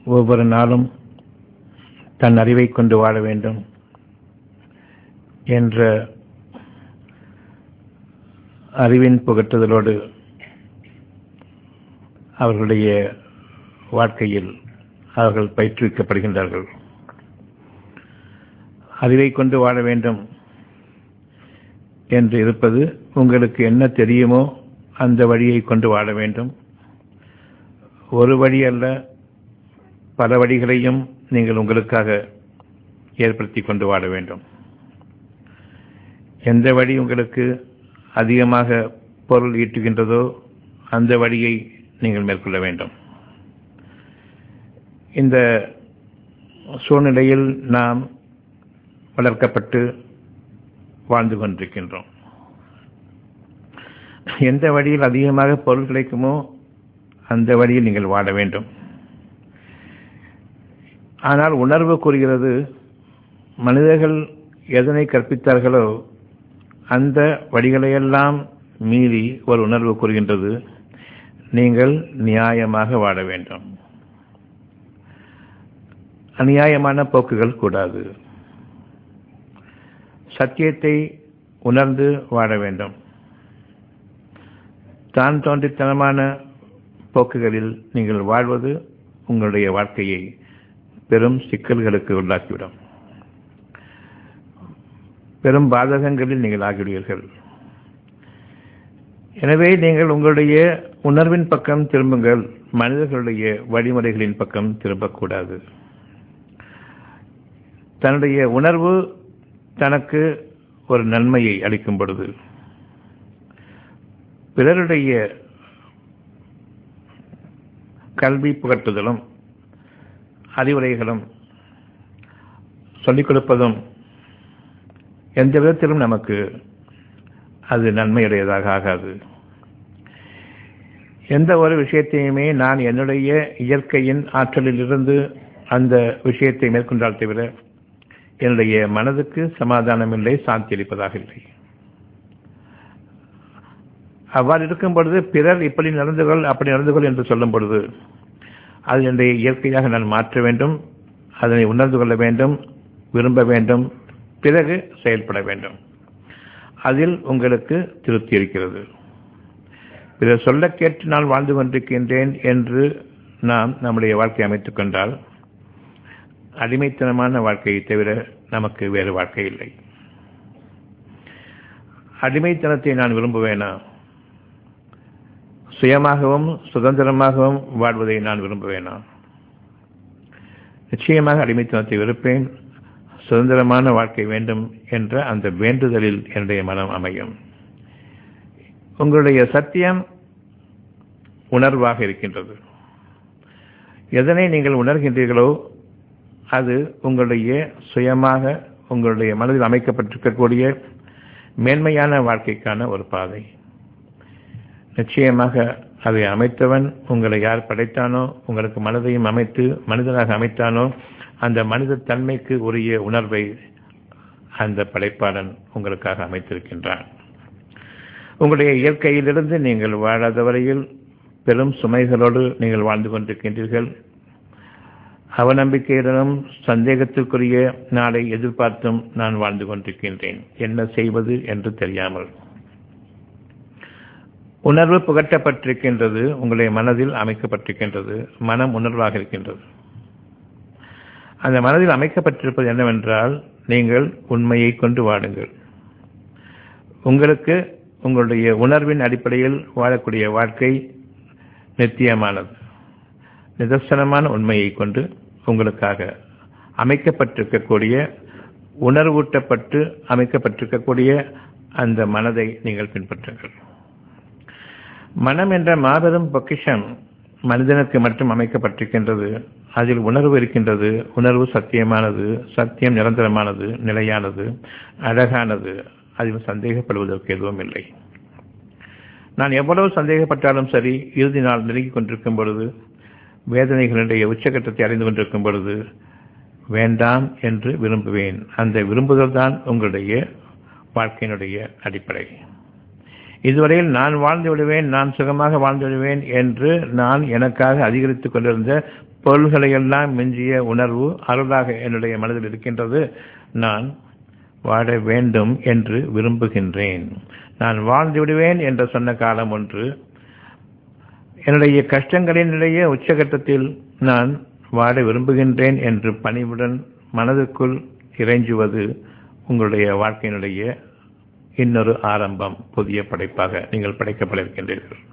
ஒவ்வொரு நாளும் தன் அறிவை கொண்டு வாழ வேண்டும் என்ற அறிவின் புகட்டுதலோடு அவர்களுடைய வாழ்க்கையில் அவர்கள் பயிற்றுவிக்கப்படுகின்றார்கள் அறிவை கொண்டு வாழ வேண்டும் என்று இருப்பது உங்களுக்கு என்ன தெரியுமோ அந்த வழியை கொண்டு வாழ வேண்டும் ஒரு வழி அல்ல பல வழிகளையும் நீங்கள் உங்களுக்காக ஏற்படுத்தி கொண்டு வாழ வேண்டும் எந்த வழி உங்களுக்கு அதிகமாக பொருள் ஈட்டுகின்றதோ அந்த வழியை நீங்கள் மேற்கொள்ள வேண்டும் இந்த சூழ்நிலையில் நாம் வளர்க்கப்பட்டு வாழ்ந்து கொண்டிருக்கின்றோம் எந்த வழியில் அதிகமாக பொருள் கிடைக்குமோ அந்த வழியில் நீங்கள் வாழ வேண்டும் ஆனால் உணர்வு கூறுகிறது மனிதர்கள் எதனை கற்பித்தார்களோ அந்த வழிகளையெல்லாம் மீறி ஒரு உணர்வு கூறுகின்றது நீங்கள் நியாயமாக வாழ வேண்டும் அநியாயமான போக்குகள் கூடாது சத்தியத்தை உணர்ந்து வாழ வேண்டும் தான் தோன்றித்தனமான போக்குகளில் நீங்கள் வாழ்வது உங்களுடைய வாழ்க்கையை பெரும் சிக்கல்களுக்கு உள்ளாக்கிவிடும் பெரும் பாதகங்களில் நீங்கள் ஆகிவிடுவீர்கள் எனவே நீங்கள் உங்களுடைய உணர்வின் பக்கம் திரும்புங்கள் மனிதர்களுடைய வழிமுறைகளின் பக்கம் திரும்பக்கூடாது தன்னுடைய உணர்வு தனக்கு ஒரு நன்மையை அளிக்கும் பொழுது பிறருடைய கல்வி புகட்டுதலும் அறிவுரைகளும் சொல்லிக் கொடுப்பதும் எந்த விதத்திலும் நமக்கு அது நன்மையுடையதாக ஆகாது எந்த ஒரு விஷயத்தையுமே நான் என்னுடைய இயற்கையின் ஆற்றலிலிருந்து அந்த விஷயத்தை மேற்கொண்டால் தவிர என்னுடைய மனதுக்கு சமாதானம் இல்லை சாந்தி அளிப்பதாக இல்லை அவ்வாறு இருக்கும் பொழுது பிறர் இப்படி நடந்து கொள் அப்படி நடந்து கொள் என்று சொல்லும் பொழுது அது என்னுடைய இயற்கையாக நான் மாற்ற வேண்டும் அதனை உணர்ந்து கொள்ள வேண்டும் விரும்ப வேண்டும் பிறகு செயல்பட வேண்டும் அதில் உங்களுக்கு திருப்தி இருக்கிறது பிறர் சொல்ல கேட்டு நான் வாழ்ந்து கொண்டிருக்கின்றேன் என்று நாம் நம்முடைய வாழ்க்கை அமைத்துக் கொண்டால் அடிமைத்தனமான வாழ்க்கையை தவிர நமக்கு வேறு வாழ்க்கை இல்லை அடிமைத்தனத்தை நான் விரும்புவேனா சுயமாகவும் சுதந்திரமாகவும் வாழ்வதை நான் விரும்புவேனா நிச்சயமாக அடிமைத்தனத்தை வெறுப்பேன் சுதந்திரமான வாழ்க்கை வேண்டும் என்ற அந்த வேண்டுதலில் என்னுடைய மனம் அமையும் உங்களுடைய சத்தியம் உணர்வாக இருக்கின்றது எதனை நீங்கள் உணர்கின்றீர்களோ அது உங்களுடைய சுயமாக உங்களுடைய மனதில் அமைக்கப்பட்டிருக்கக்கூடிய மேன்மையான வாழ்க்கைக்கான ஒரு பாதை நிச்சயமாக அதை அமைத்தவன் உங்களை யார் படைத்தானோ உங்களுக்கு மனதையும் அமைத்து மனிதனாக அமைத்தானோ அந்த மனித தன்மைக்கு உரிய உணர்வை அந்த படைப்பாளன் உங்களுக்காக அமைத்திருக்கின்றான் உங்களுடைய இயற்கையிலிருந்து நீங்கள் வாழாத வரையில் பெரும் சுமைகளோடு நீங்கள் வாழ்ந்து கொண்டிருக்கின்றீர்கள் அவநம்பிக்கையுடனும் சந்தேகத்திற்குரிய நாளை எதிர்பார்த்தும் நான் வாழ்ந்து கொண்டிருக்கின்றேன் என்ன செய்வது என்று தெரியாமல் உணர்வு புகட்டப்பட்டிருக்கின்றது உங்களுடைய மனதில் அமைக்கப்பட்டிருக்கின்றது மனம் உணர்வாக இருக்கின்றது அந்த மனதில் அமைக்கப்பட்டிருப்பது என்னவென்றால் நீங்கள் உண்மையை கொண்டு வாடுங்கள் உங்களுக்கு உங்களுடைய உணர்வின் அடிப்படையில் வாழக்கூடிய வாழ்க்கை நித்தியமானது நிதர்சனமான உண்மையை கொண்டு உங்களுக்காக அமைக்கப்பட்டிருக்கக்கூடிய உணர்வூட்டப்பட்டு அமைக்கப்பட்டிருக்கக்கூடிய அந்த மனதை நீங்கள் பின்பற்றுங்கள் மனம் என்ற மாபெரும் பொக்கிஷம் மனிதனுக்கு மட்டும் அமைக்கப்பட்டிருக்கின்றது அதில் உணர்வு இருக்கின்றது உணர்வு சத்தியமானது சத்தியம் நிரந்தரமானது நிலையானது அழகானது அதில் சந்தேகப்படுவதற்கு எதுவும் இல்லை நான் எவ்வளவு சந்தேகப்பட்டாலும் சரி இறுதி நாள் நெருங்கிக் கொண்டிருக்கும் பொழுது வேதனைகளுடைய உச்சகட்டத்தை அடைந்து கொண்டிருக்கும் பொழுது வேண்டாம் என்று விரும்புவேன் அந்த விரும்புதல் தான் உங்களுடைய வாழ்க்கையினுடைய அடிப்படை இதுவரையில் நான் வாழ்ந்து விடுவேன் நான் சுகமாக வாழ்ந்து விடுவேன் என்று நான் எனக்காக அதிகரித்துக் கொண்டிருந்த பொருள்களையெல்லாம் மிஞ்சிய உணர்வு அருளாக என்னுடைய மனதில் இருக்கின்றது நான் வாழ வேண்டும் என்று விரும்புகின்றேன் நான் வாழ்ந்து விடுவேன் என்று சொன்ன காலம் ஒன்று என்னுடைய கஷ்டங்களினுடைய உச்சகட்டத்தில் நான் வாழ விரும்புகின்றேன் என்று பணிவுடன் மனதுக்குள் இறைஞ்சுவது உங்களுடைய வாழ்க்கையினுடைய இன்னொரு ஆரம்பம் புதிய படைப்பாக நீங்கள் படைக்கப்பட்டிருக்கின்றீர்கள்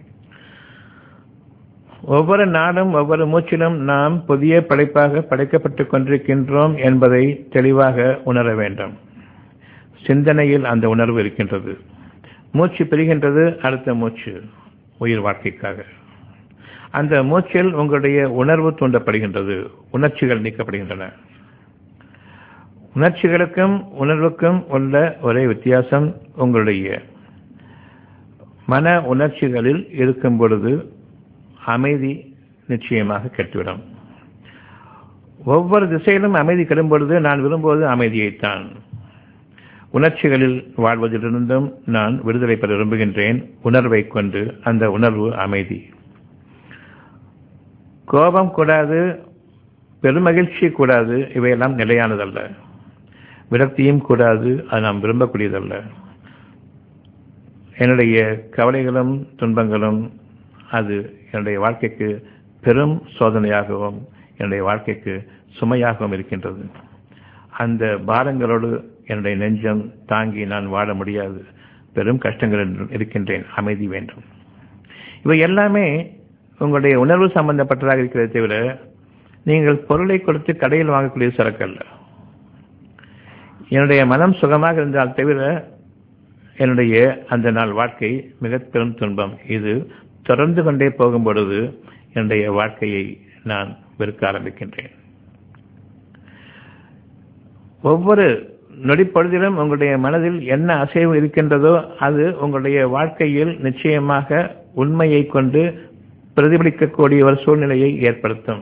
ஒவ்வொரு நாளும் ஒவ்வொரு மூச்சிலும் நாம் புதிய படைப்பாக படைக்கப்பட்டுக் கொண்டிருக்கின்றோம் என்பதை தெளிவாக உணர வேண்டும் சிந்தனையில் அந்த உணர்வு இருக்கின்றது மூச்சு பிரிகின்றது அடுத்த மூச்சு உயிர் வாழ்க்கைக்காக அந்த மூச்சில் உங்களுடைய உணர்வு தூண்டப்படுகின்றது உணர்ச்சிகள் நீக்கப்படுகின்றன உணர்ச்சிகளுக்கும் உணர்வுக்கும் உள்ள ஒரே வித்தியாசம் உங்களுடைய மன உணர்ச்சிகளில் இருக்கும் பொழுது அமைதி நிச்சயமாக கெட்டுவிடும் ஒவ்வொரு திசையிலும் அமைதி கெடும் பொழுது நான் விரும்புவது அமைதியைத்தான் உணர்ச்சிகளில் வாழ்வதிலிருந்தும் நான் விடுதலை பெற விரும்புகின்றேன் உணர்வை கொண்டு அந்த உணர்வு அமைதி கோபம் கூடாது பெருமகிழ்ச்சி கூடாது இவையெல்லாம் நிலையானதல்ல விரக்தியும் கூடாது அது நாம் விரும்பக்கூடியதல்ல என்னுடைய கவலைகளும் துன்பங்களும் அது என்னுடைய வாழ்க்கைக்கு பெரும் சோதனையாகவும் என்னுடைய வாழ்க்கைக்கு சுமையாகவும் இருக்கின்றது அந்த பாரங்களோடு என்னுடைய நெஞ்சம் தாங்கி நான் வாழ முடியாது பெரும் கஷ்டங்கள் இருக்கின்றேன் அமைதி வேண்டும் இவை எல்லாமே உங்களுடைய உணர்வு சம்பந்தப்பட்டதாக இருக்கிறதை தவிர நீங்கள் பொருளை கொடுத்து கடையில் வாங்கக்கூடிய சரக்கல்ல என்னுடைய மனம் சுகமாக இருந்தால் தவிர என்னுடைய அந்த நாள் வாழ்க்கை மிக பெரும் துன்பம் இது தொடர்ந்து கொண்டே போகும் பொழுது என்னுடைய வாழ்க்கையை நான் வெறுக்க ஆரம்பிக்கின்றேன் ஒவ்வொரு நொடிப்பொழுதிலும் உங்களுடைய மனதில் என்ன அசைவு இருக்கின்றதோ அது உங்களுடைய வாழ்க்கையில் நிச்சயமாக உண்மையை கொண்டு பிரதிபலிக்கக்கூடிய ஒரு சூழ்நிலையை ஏற்படுத்தும்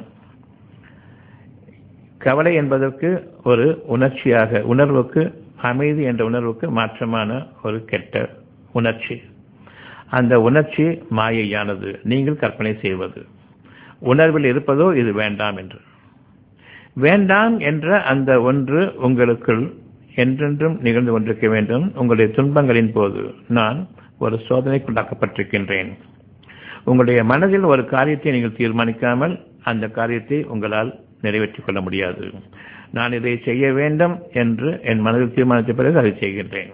கவலை என்பதற்கு ஒரு உணர்ச்சியாக உணர்வுக்கு அமைதி என்ற உணர்வுக்கு மாற்றமான ஒரு கெட்ட உணர்ச்சி அந்த உணர்ச்சி மாயையானது நீங்கள் கற்பனை செய்வது உணர்வில் இருப்பதோ இது வேண்டாம் என்று வேண்டாம் என்ற அந்த ஒன்று உங்களுக்குள் என்றென்றும் நிகழ்ந்து கொண்டிருக்க வேண்டும் உங்களுடைய துன்பங்களின் போது நான் ஒரு சோதனைக்குள்ளாக்கப்பட்டிருக்கின்றேன் உங்களுடைய மனதில் ஒரு காரியத்தை நீங்கள் தீர்மானிக்காமல் அந்த காரியத்தை உங்களால் நிறைவேற்றிக் கொள்ள முடியாது நான் இதை செய்ய வேண்டும் என்று என் மனதில் தீர்மானித்த பிறகு அதை செய்கின்றேன்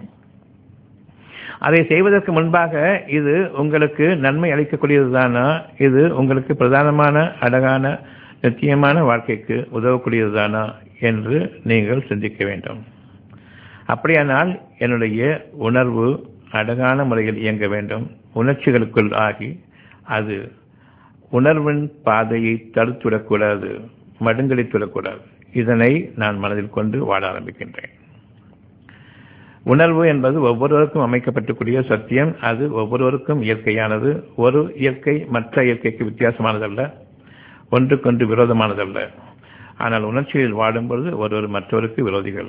அதை செய்வதற்கு முன்பாக இது உங்களுக்கு நன்மை அளிக்கக்கூடியதுதானா இது உங்களுக்கு பிரதானமான அழகான நித்தியமான வாழ்க்கைக்கு உதவக்கூடியதுதானா என்று நீங்கள் சிந்திக்க வேண்டும் அப்படியானால் என்னுடைய உணர்வு அழகான முறையில் இயங்க வேண்டும் உணர்ச்சிகளுக்குள் ஆகி அது உணர்வின் பாதையை தடுத்துவிடக்கூடாது மடுங்கடித்துவிடக்கூடாது இதனை நான் மனதில் கொண்டு வாழ ஆரம்பிக்கின்றேன் உணர்வு என்பது ஒவ்வொருவருக்கும் அமைக்கப்பட்டக்கூடிய சத்தியம் அது ஒவ்வொருவருக்கும் இயற்கையானது ஒரு இயற்கை மற்ற இயற்கைக்கு வித்தியாசமானதல்ல ஒன்றுக்கொன்று விரோதமானதல்ல ஆனால் உணர்ச்சியில் வாடும் பொழுது ஒருவர் மற்றவருக்கு விரோதிகள்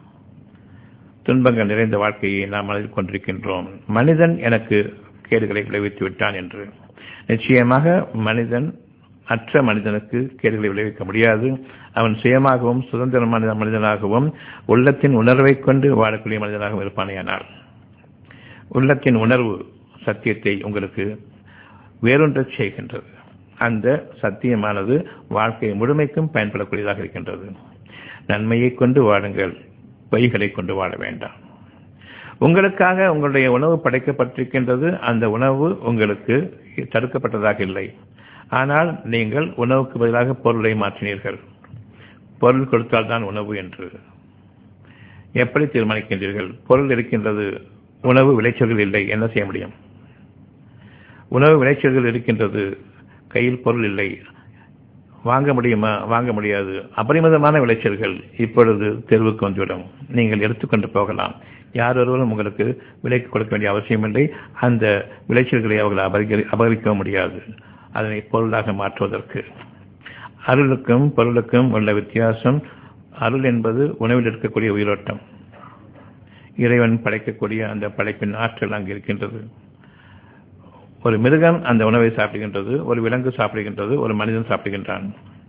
துன்பங்கள் நிறைந்த வாழ்க்கையை நாம் மனதில் கொண்டிருக்கின்றோம் மனிதன் எனக்கு கேடுகளை விளைவித்து விட்டான் என்று நிச்சயமாக மனிதன் மற்ற மனிதனுக்கு கேடுகளை விளைவிக்க முடியாது அவன் சுயமாகவும் சுதந்திரமான மனிதனாகவும் உள்ளத்தின் உணர்வை கொண்டு வாழக்கூடிய மனிதனாகவும் இருப்பானேயானால் உள்ளத்தின் உணர்வு சத்தியத்தை உங்களுக்கு வேறொன்றச் செய்கின்றது அந்த சத்தியமானது வாழ்க்கை முழுமைக்கும் பயன்படக்கூடியதாக இருக்கின்றது நன்மையை கொண்டு வாழுங்கள் பொய்களை கொண்டு வாழ வேண்டாம் உங்களுக்காக உங்களுடைய உணவு படைக்கப்பட்டிருக்கின்றது அந்த உணவு உங்களுக்கு தடுக்கப்பட்டதாக இல்லை ஆனால் நீங்கள் உணவுக்கு பதிலாக பொருளை மாற்றினீர்கள் பொருள் கொடுத்தால்தான் உணவு என்று எப்படி தீர்மானிக்கின்றீர்கள் பொருள் இருக்கின்றது உணவு விளைச்சல்கள் இல்லை என்ன செய்ய முடியும் உணவு விளைச்சல்கள் இருக்கின்றது கையில் பொருள் இல்லை வாங்க முடியுமா வாங்க முடியாது அபரிமிதமான விளைச்சல்கள் இப்பொழுது தேர்வுக்கு வந்துவிடும் நீங்கள் எடுத்துக்கொண்டு போகலாம் யார் ஒருவரும் உங்களுக்கு விலைக்கு கொடுக்க வேண்டிய அவசியமில்லை அந்த விளைச்சல்களை அவர்கள் அபகரி அபகரிக்க முடியாது அதனை பொருளாக மாற்றுவதற்கு அருளுக்கும் பொருளுக்கும் உள்ள வித்தியாசம் அருள் என்பது உணவில் இருக்கக்கூடிய உயிரோட்டம் இறைவன் படைக்கக்கூடிய அந்த படைப்பின் ஆற்றல் அங்கு இருக்கின்றது ஒரு மிருகம் அந்த உணவை சாப்பிடுகின்றது ஒரு விலங்கு சாப்பிடுகின்றது ஒரு மனிதன் சாப்பிடுகின்றான்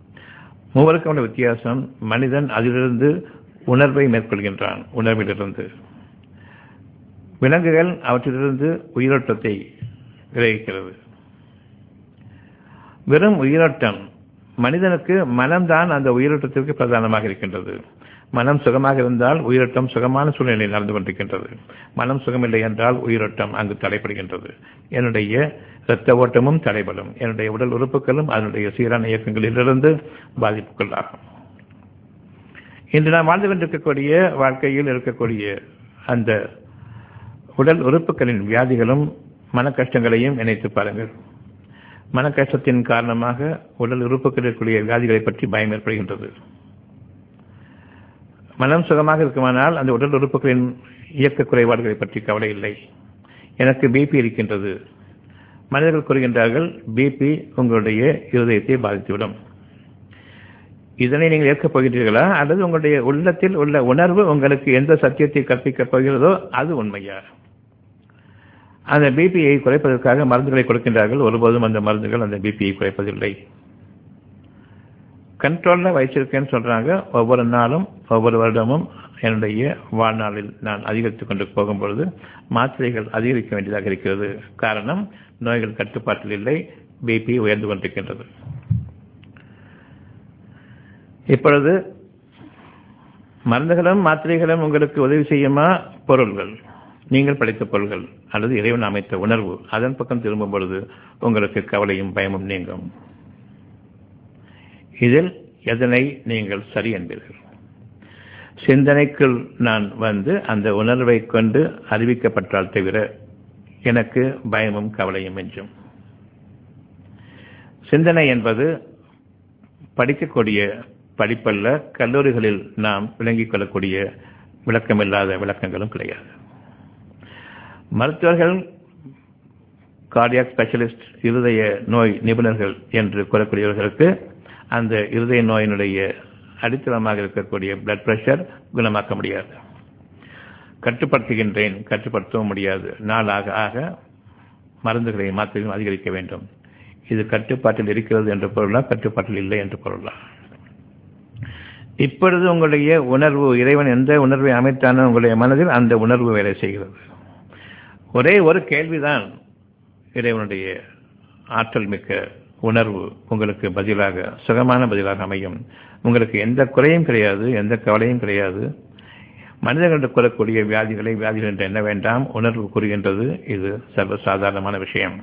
மூவருக்கும் உள்ள வித்தியாசம் மனிதன் அதிலிருந்து உணர்வை மேற்கொள்கின்றான் உணர்விலிருந்து விலங்குகள் அவற்றிலிருந்து உயிரோட்டத்தை விளைவிக்கிறது வெறும் உயிரோட்டம் மனிதனுக்கு மனம்தான் அந்த உயிரோட்டத்திற்கு பிரதானமாக இருக்கின்றது மனம் சுகமாக இருந்தால் உயிரோட்டம் சுகமான சூழ்நிலையில் நடந்து கொண்டிருக்கின்றது மனம் சுகமில்லை என்றால் உயிரோட்டம் அங்கு தடைப்படுகின்றது என்னுடைய இரத்த ஓட்டமும் தடைபடும் என்னுடைய உடல் உறுப்புகளும் அதனுடைய சீரான இயக்கங்களிலிருந்து பாதிப்புக்குள்ளாகும் இன்று நாம் வாழ்ந்து கொண்டிருக்கக்கூடிய வாழ்க்கையில் இருக்கக்கூடிய அந்த உடல் உறுப்புகளின் வியாதிகளும் மன கஷ்டங்களையும் நினைத்து பாருங்கள் மன கஷ்டத்தின் காரணமாக உடல் உறுப்புகளில் இருக்கக்கூடிய வியாதிகளை பற்றி பயம் ஏற்படுகின்றது மனம் சுகமாக இருக்குமானால் அந்த உடல் உறுப்புகளின் இயக்க குறைபாடுகளை பற்றி கவலை இல்லை எனக்கு பிபி இருக்கின்றது மனிதர்கள் கூறுகின்றார்கள் பிபி உங்களுடைய இருதயத்தை பாதித்துவிடும் இதனை நீங்கள் ஏற்கப் போகிறீர்களா அல்லது உங்களுடைய உள்ளத்தில் உள்ள உணர்வு உங்களுக்கு எந்த சத்தியத்தை கற்பிக்கப் போகிறதோ அது உண்மையா அந்த பிபியை குறைப்பதற்காக மருந்துகளை கொடுக்கின்றார்கள் ஒருபோதும் அந்த மருந்துகள் அந்த பிபியை குறைப்பதில்லை கண்ட்ரோலில் வச்சிருக்கேன்னு சொல்றாங்க ஒவ்வொரு நாளும் ஒவ்வொரு வருடமும் என்னுடைய வாழ்நாளில் நான் அதிகரித்துக் கொண்டு போகும்பொழுது மாத்திரைகள் அதிகரிக்க வேண்டியதாக இருக்கிறது காரணம் நோய்கள் கட்டுப்பாட்டில் இல்லை பிபி உயர்ந்து கொண்டிருக்கின்றது இப்பொழுது மருந்துகளும் மாத்திரைகளும் உங்களுக்கு உதவி செய்யுமா பொருள்கள் நீங்கள் படைத்த பொருள்கள் அல்லது இறைவன் அமைத்த உணர்வு அதன் பக்கம் திரும்பும் பொழுது உங்களுக்கு கவலையும் பயமும் நீங்கும் இதில் எதனை நீங்கள் சரி என்பீர்கள் சிந்தனைக்குள் நான் வந்து அந்த உணர்வை கொண்டு அறிவிக்கப்பட்டால் தவிர எனக்கு பயமும் கவலையும் என்றும் சிந்தனை என்பது படிக்கக்கூடிய படிப்பல்ல கல்லூரிகளில் நாம் விளங்கிக் கொள்ளக்கூடிய விளக்கமில்லாத விளக்கங்களும் கிடையாது மருத்துவர்கள் கார்டியாக் ஸ்பெஷலிஸ்ட் இருதய நோய் நிபுணர்கள் என்று கூறக்கூடியவர்களுக்கு அந்த இருதய நோயினுடைய அடித்தளமாக இருக்கக்கூடிய பிளட் பிரஷர் குணமாக்க முடியாது கட்டுப்படுத்துகின்றேன் கட்டுப்படுத்தவும் முடியாது நாளாக ஆக மருந்துகளை மாத்திரையும் அதிகரிக்க வேண்டும் இது கட்டுப்பாட்டில் இருக்கிறது என்ற பொருளா கட்டுப்பாட்டில் இல்லை என்று பொருளா இப்பொழுது உங்களுடைய உணர்வு இறைவன் எந்த உணர்வை அமைத்தானோ உங்களுடைய மனதில் அந்த உணர்வு வேலை செய்கிறது ஒரே ஒரு கேள்விதான் இறைவனுடைய ஆற்றல் மிக்க உணர்வு உங்களுக்கு பதிலாக சுகமான பதிலாக அமையும் உங்களுக்கு எந்த குறையும் கிடையாது எந்த கவலையும் கிடையாது மனிதர்கள் கூறக்கூடிய வியாதிகளை வியாதிகள் என்று என்ன வேண்டாம் உணர்வு கூறுகின்றது இது சர்வசாதாரணமான விஷயம்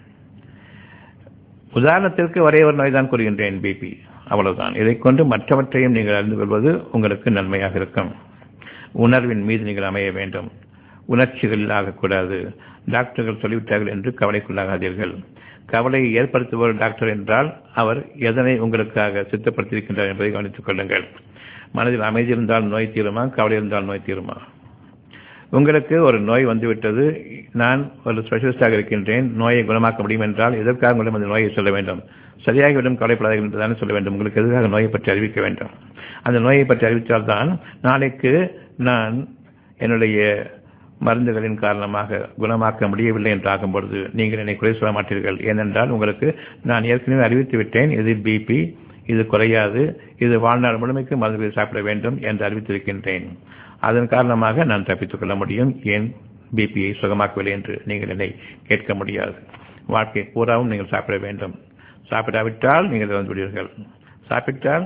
உதாரணத்திற்கு ஒரே ஒரு நோய் தான் கூறுகின்றேன் பிபி அவ்வளவுதான் இதை கொண்டு மற்றவற்றையும் நீங்கள் அறிந்து கொள்வது உங்களுக்கு நன்மையாக இருக்கும் உணர்வின் மீது நீங்கள் அமைய வேண்டும் உணர்ச்சிகளில் ஆகக்கூடாது டாக்டர்கள் சொல்லிவிட்டார்கள் என்று கவலைக்குள்ளாகாதீர்கள் கவலையை ஏற்படுத்துபவர் டாக்டர் என்றால் அவர் எதனை உங்களுக்காக சித்தப்படுத்தியிருக்கின்றார் என்பதை கவனித்துக் கொள்ளுங்கள் மனதில் அமைதி இருந்தால் நோய் தீருமா கவலை இருந்தால் நோய் தீருமா உங்களுக்கு ஒரு நோய் வந்துவிட்டது நான் ஒரு ஸ்பெஷலிஸ்டாக இருக்கின்றேன் நோயை குணமாக்க முடியும் என்றால் எதற்காக உங்களிடம் அந்த நோயை சொல்ல வேண்டும் சரியாகிவிடும் கவலைப்படாதீர்கள் என்று தானே சொல்ல வேண்டும் உங்களுக்கு எதுக்காக நோயை பற்றி அறிவிக்க வேண்டும் அந்த நோயை பற்றி அறிவித்தால்தான் நாளைக்கு நான் என்னுடைய மருந்துகளின் காரணமாக குணமாக்க முடியவில்லை என்று ஆகும் பொழுது நீங்கள் என்னை குறை சொல்ல மாட்டீர்கள் ஏனென்றால் உங்களுக்கு நான் ஏற்கனவே அறிவித்து விட்டேன் இது பிபி இது குறையாது இது வாழ்நாள் முழுமைக்கு மருந்துகளை சாப்பிட வேண்டும் என்று அறிவித்திருக்கின்றேன் அதன் காரணமாக நான் தப்பித்துக் கொள்ள முடியும் ஏன் பிபியை சுகமாக்கவில்லை என்று நீங்கள் என்னை கேட்க முடியாது வாழ்க்கை பூராவும் நீங்கள் சாப்பிட வேண்டும் சாப்பிடாவிட்டால் நீங்கள் இறந்து விடுவீர்கள் சாப்பிட்டால்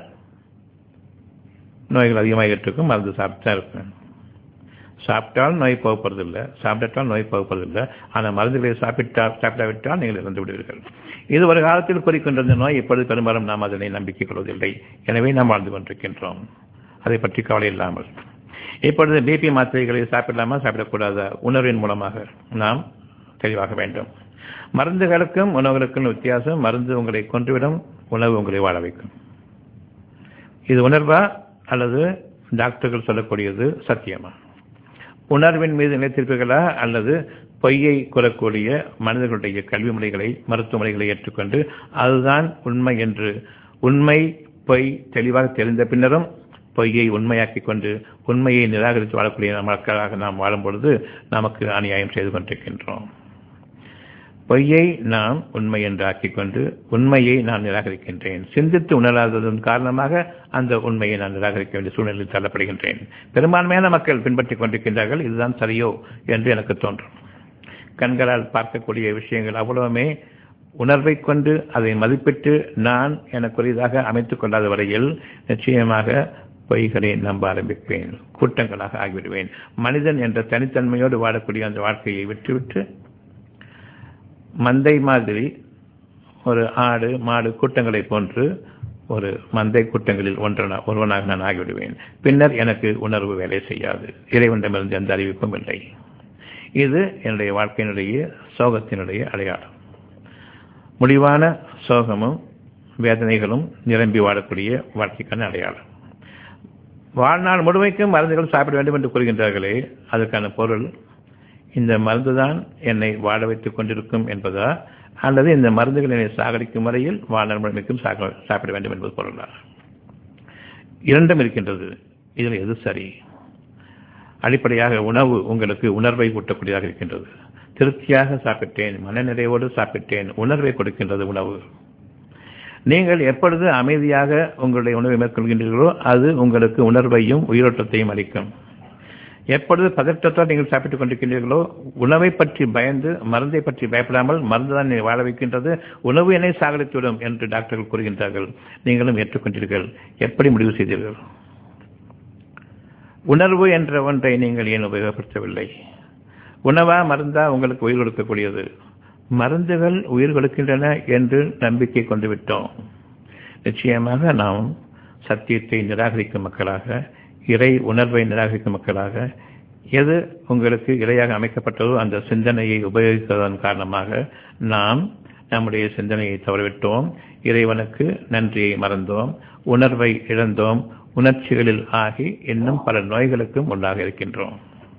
நோய்கள் அதிகமாக இருக்கும் மருந்து சாப்பிட்டு தான் இருக்கும் சாப்பிட்டால் நோய் போகப்படுறதில்லை சாப்பிட்டால் நோய் போகப்படுறதில்லை ஆனால் மருந்துகளை சாப்பிட்டால் சாப்பிடாவிட்டால் நீங்கள் இறந்து விடுவீர்கள் இது ஒரு காலத்தில் குறிக்கின்ற நோய் இப்பொழுது பெரும்பாலும் நாம் அதனை நம்பிக்கை கொள்வதில்லை எனவே நாம் வாழ்ந்து கொண்டிருக்கின்றோம் அதை பற்றி கவலை இல்லாமல் இப்பொழுது பிபி மாத்திரைகளை சாப்பிடலாமா சாப்பிடக்கூடாதா உணர்வின் மூலமாக நாம் தெளிவாக வேண்டும் மருந்துகளுக்கும் உணவுகளுக்கும் வித்தியாசம் மருந்து உங்களை கொன்றுவிடும் உணவு உங்களை வாழ வைக்கும் இது உணர்வா அல்லது டாக்டர்கள் சொல்லக்கூடியது சத்தியமா உணர்வின் மீது நிலைத்திருப்பீர்களா அல்லது பொய்யை கூறக்கூடிய மனிதர்களுடைய கல்வி முறைகளை மருத்துவ முறைகளை ஏற்றுக்கொண்டு அதுதான் உண்மை என்று உண்மை பொய் தெளிவாக தெரிந்த பின்னரும் பொய்யை உண்மையாக்கிக் கொண்டு உண்மையை நிராகரித்து வாழக்கூடிய மக்களாக நாம் வாழும் பொழுது நமக்கு அநியாயம் செய்து கொண்டிருக்கின்றோம் பொய்யை நாம் உண்மை என்று ஆக்கிக் கொண்டு உண்மையை நான் நிராகரிக்கின்றேன் சிந்தித்து உணராததன் காரணமாக அந்த உண்மையை நான் நிராகரிக்க வேண்டிய சூழ்நிலையில் தள்ளப்படுகின்றேன் பெரும்பான்மையான மக்கள் பின்பற்றிக் கொண்டிருக்கின்றார்கள் இதுதான் சரியோ என்று எனக்கு தோன்றும் கண்களால் பார்க்கக்கூடிய விஷயங்கள் அவ்வளவுமே உணர்வை கொண்டு அதை மதிப்பிட்டு நான் எனக்குரியதாக அமைத்துக் கொள்ளாத வரையில் நிச்சயமாக பொய்களை நம்ப ஆரம்பிப்பேன் கூட்டங்களாக ஆகிவிடுவேன் மனிதன் என்ற தனித்தன்மையோடு வாழக்கூடிய அந்த வாழ்க்கையை விட்டுவிட்டு மந்தை மாதிரி ஒரு ஆடு மாடு கூட்டங்களை போன்று ஒரு மந்தை கூட்டங்களில் ஒன்றன ஒருவனாக நான் ஆகிவிடுவேன் பின்னர் எனக்கு உணர்வு வேலை செய்யாது இறைவனிடமிருந்து எந்த அறிவிப்பும் இல்லை இது என்னுடைய வாழ்க்கையினுடைய சோகத்தினுடைய அடையாளம் முடிவான சோகமும் வேதனைகளும் நிரம்பி வாழக்கூடிய வாழ்க்கைக்கான அடையாளம் வாழ்நாள் முழுமைக்கும் மருந்துகள் சாப்பிட வேண்டும் என்று கூறுகின்றார்களே அதற்கான பொருள் இந்த மருந்துதான் என்னை வாழ வைத்துக் கொண்டிருக்கும் என்பதா அல்லது இந்த மருந்துகள் என்னை சாகடிக்கும் வரையில் வாழ்நாள் முழுமைக்கும் சாப்பிட வேண்டும் என்பது பொருளா இரண்டும் இருக்கின்றது இதில் எது சரி அடிப்படையாக உணவு உங்களுக்கு உணர்வை ஊட்டக்கூடியதாக இருக்கின்றது திருப்தியாக சாப்பிட்டேன் மனநிறைவோடு சாப்பிட்டேன் உணர்வை கொடுக்கின்றது உணவு நீங்கள் எப்பொழுது அமைதியாக உங்களுடைய உணவை மேற்கொள்கின்றீர்களோ அது உங்களுக்கு உணர்வையும் உயிரோட்டத்தையும் அளிக்கும் எப்பொழுது பதற்றத்தால் நீங்கள் சாப்பிட்டுக் கொண்டிருக்கின்றீர்களோ உணவை பற்றி பயந்து மருந்தை பற்றி பயப்படாமல் மருந்து தான் வாழ வைக்கின்றது உணவு என்னை சாகடித்துவிடும் என்று டாக்டர்கள் கூறுகின்றார்கள் நீங்களும் ஏற்றுக்கொண்டீர்கள் எப்படி முடிவு செய்தீர்கள் உணர்வு என்ற ஒன்றை நீங்கள் ஏன் உபயோகப்படுத்தவில்லை உணவா மருந்தா உங்களுக்கு உயிர் கொடுக்கக்கூடியது மருந்துகள் உயிர் கொடுக்கின்றன என்று நம்பிக்கை கொண்டு விட்டோம் நிச்சயமாக நாம் சத்தியத்தை நிராகரிக்கும் மக்களாக இறை உணர்வை நிராகரிக்கும் மக்களாக எது உங்களுக்கு இரையாக அமைக்கப்பட்டதோ அந்த சிந்தனையை உபயோகித்ததன் காரணமாக நாம் நம்முடைய சிந்தனையை தவறவிட்டோம் இறைவனுக்கு நன்றியை மறந்தோம் உணர்வை இழந்தோம் உணர்ச்சிகளில் ஆகி இன்னும் பல நோய்களுக்கும் உள்ளாக இருக்கின்றோம்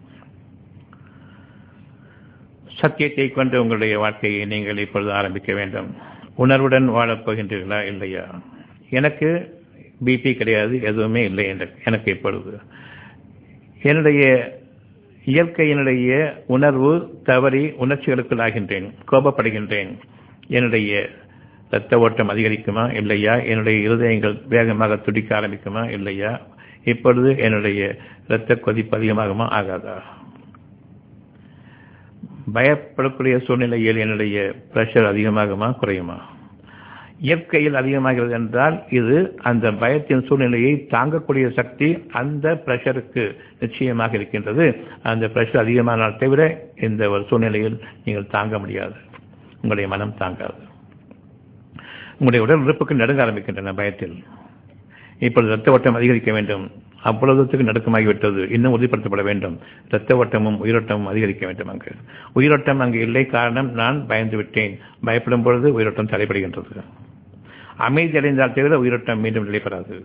சத்தியத்தை கொண்டு உங்களுடைய வாழ்க்கையை நீங்கள் இப்பொழுது ஆரம்பிக்க வேண்டும் உணர்வுடன் வாழப் போகின்றீர்களா இல்லையா எனக்கு பிபி கிடையாது எதுவுமே இல்லை என்று எனக்கு இப்பொழுது என்னுடைய இயற்கையினுடைய உணர்வு தவறி உணர்ச்சிகளுக்குள் ஆகின்றேன் கோபப்படுகின்றேன் என்னுடைய இரத்த ஓட்டம் அதிகரிக்குமா இல்லையா என்னுடைய இருதயங்கள் வேகமாக துடிக்க ஆரம்பிக்குமா இல்லையா இப்பொழுது என்னுடைய இரத்த கொதிப்பு அதிகமாகுமா ஆகாதா பயப்படக்கூடிய சூழ்நிலையில் என்னுடைய பிரஷர் அதிகமாகுமா குறையுமா இயற்கையில் அதிகமாகிறது என்றால் இது அந்த பயத்தின் சூழ்நிலையை தாங்கக்கூடிய சக்தி அந்த பிரஷருக்கு நிச்சயமாக இருக்கின்றது அந்த பிரஷர் அதிகமானால் தவிர இந்த ஒரு சூழ்நிலையில் நீங்கள் தாங்க முடியாது உங்களுடைய மனம் தாங்காது உங்களுடைய உடல் உறுப்புக்கு நடுங்க ஆரம்பிக்கின்றன பயத்தில் இப்பொழுது ரத்த ஓட்டம் அதிகரிக்க வேண்டும் அவ்வளவுக்கு நடுக்கமாகிவிட்டது இன்னும் உறுதிப்படுத்தப்பட வேண்டும் இரத்த ஓட்டமும் உயிரோட்டமும் அதிகரிக்க வேண்டும் அங்கு உயிரோட்டம் அங்கு இல்லை காரணம் நான் பயந்து விட்டேன் பயப்படும் பொழுது உயிரோட்டம் தடைபடுகின்றது அமைதி அடைந்தால் தவிர உயிரோட்டம் மீண்டும் நிலைப்படாது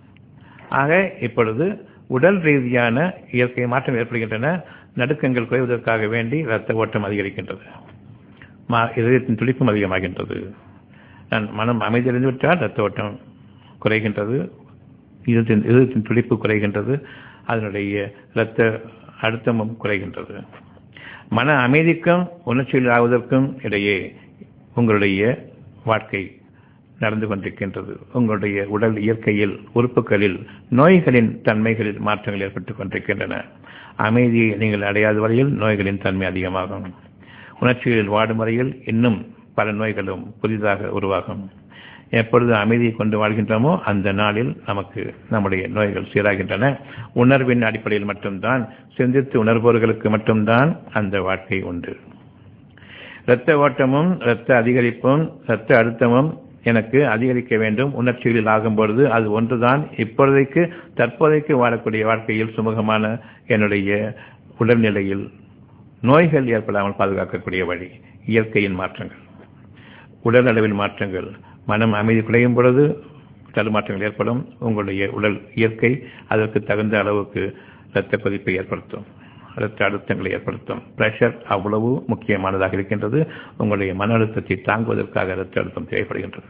ஆக இப்பொழுது உடல் ரீதியான இயற்கை மாற்றம் ஏற்படுகின்றன நடுக்கங்கள் குறைவதற்காக வேண்டி இரத்த ஓட்டம் அதிகரிக்கின்றது இதயத்தின் துடிப்பும் அதிகமாகின்றது நான் மனம் அமைதியடைந்து விட்டால் இரத்த ஓட்டம் குறைகின்றது இதயத்தின் இதயத்தின் துடிப்பு குறைகின்றது அதனுடைய இரத்த அழுத்தமும் குறைகின்றது மன அமைதிக்கும் உணர்ச்சியில் ஆவதற்கும் இடையே உங்களுடைய வாழ்க்கை நடந்து கொண்டிருக்கின்றது உங்களுடைய உடல் இயற்கையில் உறுப்புகளில் நோய்களின் தன்மைகளில் மாற்றங்கள் ஏற்பட்டுக் கொண்டிருக்கின்றன அமைதியை நீங்கள் அடையாத வரையில் நோய்களின் தன்மை அதிகமாகும் உணர்ச்சிகளில் வாடும் வரையில் இன்னும் பல நோய்களும் புதிதாக உருவாகும் எப்பொழுது அமைதியை கொண்டு வாழ்கின்றோமோ அந்த நாளில் நமக்கு நம்முடைய நோய்கள் சீராகின்றன உணர்வின் அடிப்படையில் மட்டும்தான் சிந்தித்து உணர்வோர்களுக்கு மட்டும்தான் அந்த வாழ்க்கை உண்டு இரத்த ஓட்டமும் இரத்த அதிகரிப்பும் இரத்த அழுத்தமும் எனக்கு அதிகரிக்க வேண்டும் உணர்ச்சிகளில் ஆகும் பொழுது அது ஒன்றுதான் இப்பொழுதைக்கு தற்போதைக்கு வாழக்கூடிய வாழ்க்கையில் சுமூகமான என்னுடைய உடல்நிலையில் நோய்கள் ஏற்படாமல் பாதுகாக்கக்கூடிய வழி இயற்கையின் மாற்றங்கள் உடல் அளவில் மாற்றங்கள் மனம் அமைதி குறையும் பொழுது தடுமாற்றங்கள் ஏற்படும் உங்களுடைய உடல் இயற்கை அதற்கு தகுந்த அளவுக்கு இரத்த கொதிப்பை ஏற்படுத்தும் இரத்த அழுத்தங்களை ஏற்படுத்தும் பிரஷர் அவ்வளவு முக்கியமானதாக இருக்கின்றது உங்களுடைய மன அழுத்தத்தை தாங்குவதற்காக இரத்த அழுத்தம் தேவைப்படுகின்றது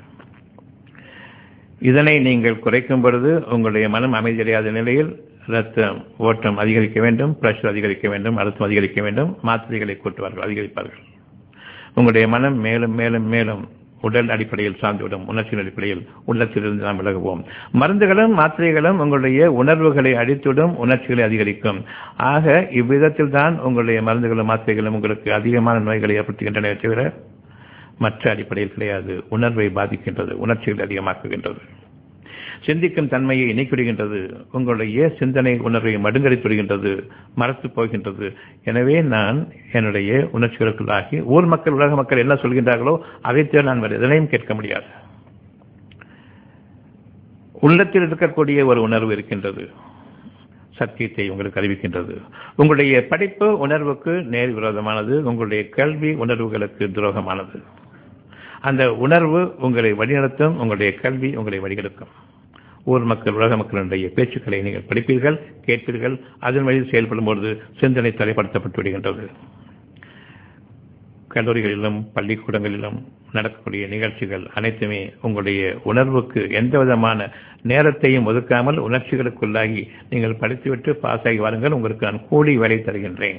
இதனை நீங்கள் குறைக்கும் பொழுது உங்களுடைய மனம் அமைதியடையாத நிலையில் இரத்த ஓட்டம் அதிகரிக்க வேண்டும் பிரஷர் அதிகரிக்க வேண்டும் அழுத்தம் அதிகரிக்க வேண்டும் மாத்திரைகளை கூட்டுவார்கள் அதிகரிப்பார்கள் உங்களுடைய மனம் மேலும் மேலும் மேலும் உடல் அடிப்படையில் சார்ந்துவிடும் உணர்ச்சியின் அடிப்படையில் உள்ளத்திலிருந்து நாம் விலகுவோம் மருந்துகளும் மாத்திரைகளும் உங்களுடைய உணர்வுகளை அடித்துவிடும் உணர்ச்சிகளை அதிகரிக்கும் ஆக இவ்விதத்தில் தான் உங்களுடைய மருந்துகளும் மாத்திரைகளும் உங்களுக்கு அதிகமான நோய்களை ஏற்படுத்துகின்றன தவிர மற்ற அடிப்படையில் கிடையாது உணர்வை பாதிக்கின்றது உணர்ச்சிகளை அதிகமாக்குகின்றது சிந்திக்கும் தன்மையை நீக்கிவிடுகின்றது உங்களுடைய சிந்தனை உணர்வை மடுங்கடித்து விடுகின்றது மறத்து போகின்றது எனவே நான் என்னுடைய உணர்ச்சிகளுக்குள்ளாகி ஊர் மக்கள் உலக மக்கள் என்ன சொல்கின்றார்களோ அதைத்தே நான் வேறு எதனையும் கேட்க முடியாது உள்ளத்தில் இருக்கக்கூடிய ஒரு உணர்வு இருக்கின்றது சத்தியத்தை உங்களுக்கு அறிவிக்கின்றது உங்களுடைய படிப்பு உணர்வுக்கு நேர் விரோதமானது உங்களுடைய கல்வி உணர்வுகளுக்கு துரோகமானது அந்த உணர்வு உங்களை வழிநடத்தும் உங்களுடைய கல்வி உங்களை வழிநடத்தும் ஊர் மக்கள் உலக மக்களுடைய பேச்சுக்களை நீங்கள் படிப்பீர்கள் கேட்பீர்கள் அதன் வழியில் செயல்படும் பொழுது சிந்தனை தலைப்படுத்தப்பட்டு விடுகின்றது கல்லூரிகளிலும் பள்ளிக்கூடங்களிலும் நடக்கக்கூடிய நிகழ்ச்சிகள் அனைத்துமே உங்களுடைய உணர்வுக்கு எந்த விதமான நேரத்தையும் ஒதுக்காமல் உணர்ச்சிகளுக்குள்ளாகி நீங்கள் படித்துவிட்டு பாஸ் ஆகி வாருங்கள் உங்களுக்கு நான் கூலி வேலை தருகின்றேன்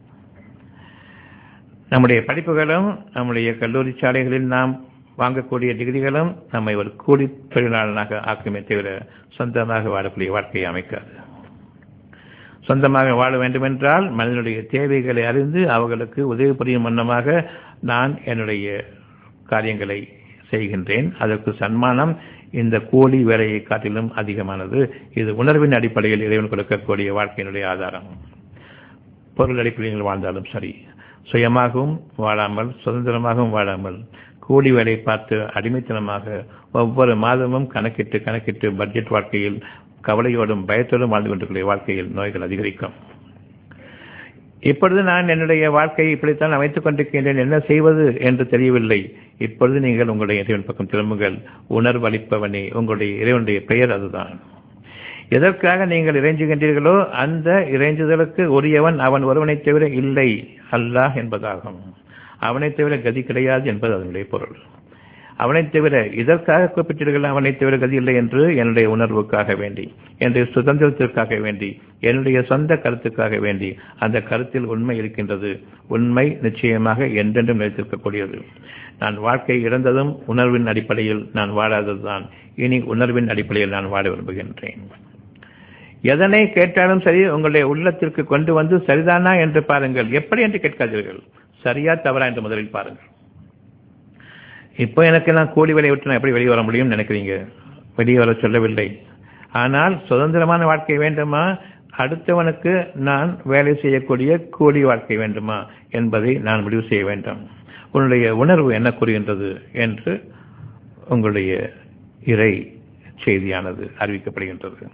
நம்முடைய படிப்புகளும் நம்முடைய கல்லூரி சாலைகளில் நாம் வாங்கக்கூடிய டிகிரிகளும் நம்மை ஒரு கூலி தொழிலாளனாக ஆக்குமே தவிர சொந்தமாக வாழக்கூடிய வாழ்க்கையை அமைக்காது சொந்தமாக வாழ வேண்டுமென்றால் மனிதனுடைய தேவைகளை அறிந்து அவர்களுக்கு உதவி புரியும் வண்ணமாக நான் என்னுடைய காரியங்களை செய்கின்றேன் அதற்கு சன்மானம் இந்த கூலி வேலையை காட்டிலும் அதிகமானது இது உணர்வின் அடிப்படையில் இறைவன் கொடுக்கக்கூடிய வாழ்க்கையினுடைய ஆதாரம் பொருள் அடிப்படையில் வாழ்ந்தாலும் சரி சுயமாகவும் வாழாமல் சுதந்திரமாகவும் வாழாமல் கூலி வேலை பார்த்து அடிமைத்தனமாக ஒவ்வொரு மாதமும் கணக்கிட்டு கணக்கிட்டு பட்ஜெட் வாழ்க்கையில் கவலையோடும் பயத்தோடும் வாழ்ந்து கொண்டிருக்கிற வாழ்க்கையில் நோய்கள் அதிகரிக்கும் இப்பொழுது நான் என்னுடைய வாழ்க்கையை இப்படித்தான் அமைத்துக் கொண்டிருக்கின்றேன் என்ன செய்வது என்று தெரியவில்லை இப்பொழுது நீங்கள் உங்களுடைய இறைவன் பக்கம் திரும்புங்கள் உணர்வு அளிப்பவனே உங்களுடைய இறைவனுடைய பெயர் அதுதான் எதற்காக நீங்கள் இறைஞ்சுகின்றீர்களோ அந்த இறைஞ்சுதலுக்கு உரியவன் அவன் ஒருவனை தவிர இல்லை அல்லாஹ் என்பதாகும் அவனை தவிர கதி கிடையாது என்பது அதனுடைய பொருள் அவனைத் தவிர இதற்காக குறிப்பிட்டீர்கள் அவனைத் தவிர கதி இல்லை என்று என்னுடைய உணர்வுக்காக வேண்டி என்னுடைய சுதந்திரத்திற்காக வேண்டி என்னுடைய சொந்த கருத்துக்காக வேண்டி அந்த கருத்தில் உண்மை இருக்கின்றது உண்மை நிச்சயமாக என்றென்றும் நிலைத்திருக்கக்கூடியது நான் வாழ்க்கை இழந்ததும் உணர்வின் அடிப்படையில் நான் வாழாததுதான் இனி உணர்வின் அடிப்படையில் நான் வாழ விரும்புகின்றேன் எதனை கேட்டாலும் சரி உங்களுடைய உள்ளத்திற்கு கொண்டு வந்து சரிதானா என்று பாருங்கள் எப்படி என்று கேட்காதீர்கள் சரியா தவறா என்று முதலில் பாருங்கள் இப்போ எனக்கு நான் கூலி வேலையை விட்டு நான் எப்படி வெளியே வர முடியும்னு நினைக்கிறீங்க வெளியே வர சொல்லவில்லை ஆனால் சுதந்திரமான வாழ்க்கை வேண்டுமா அடுத்தவனுக்கு நான் வேலை செய்யக்கூடிய கூலி வாழ்க்கை வேண்டுமா என்பதை நான் முடிவு செய்ய வேண்டும் உன்னுடைய உணர்வு என்ன கூறுகின்றது என்று உங்களுடைய இறை செய்தியானது அறிவிக்கப்படுகின்றது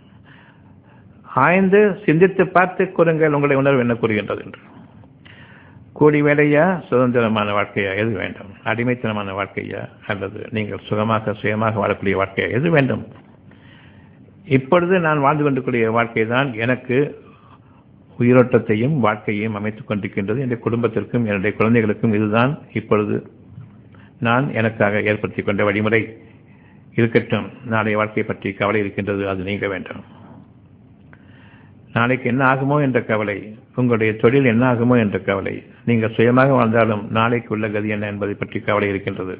ஆய்ந்து சிந்தித்து பார்த்து கூறுங்கள் உங்களுடைய உணர்வு என்ன கூறுகின்றது என்று கூலி வேலையா சுதந்திரமான வாழ்க்கையா எது வேண்டும் அடிமைத்தனமான வாழ்க்கையா அல்லது நீங்கள் சுகமாக சுயமாக வாழக்கூடிய வாழ்க்கையா எது வேண்டும் இப்பொழுது நான் வாழ்ந்து கொண்டிருக்கூடிய வாழ்க்கை தான் எனக்கு உயிரோட்டத்தையும் வாழ்க்கையையும் அமைத்துக் கொண்டிருக்கின்றது என்னுடைய குடும்பத்திற்கும் என்னுடைய குழந்தைகளுக்கும் இதுதான் இப்பொழுது நான் எனக்காக ஏற்படுத்திக் கொண்ட வழிமுறை இருக்கட்டும் நாளைய வாழ்க்கை பற்றி கவலை இருக்கின்றது அது நீங்க வேண்டும் நாளைக்கு என்ன ஆகுமோ என்ற கவலை உங்களுடைய தொழில் என்ன ஆகுமோ என்ற கவலை நீங்கள் சுயமாக வாழ்ந்தாலும் நாளைக்கு உள்ள கதி என்ன என்பதை பற்றி கவலை இருக்கின்றது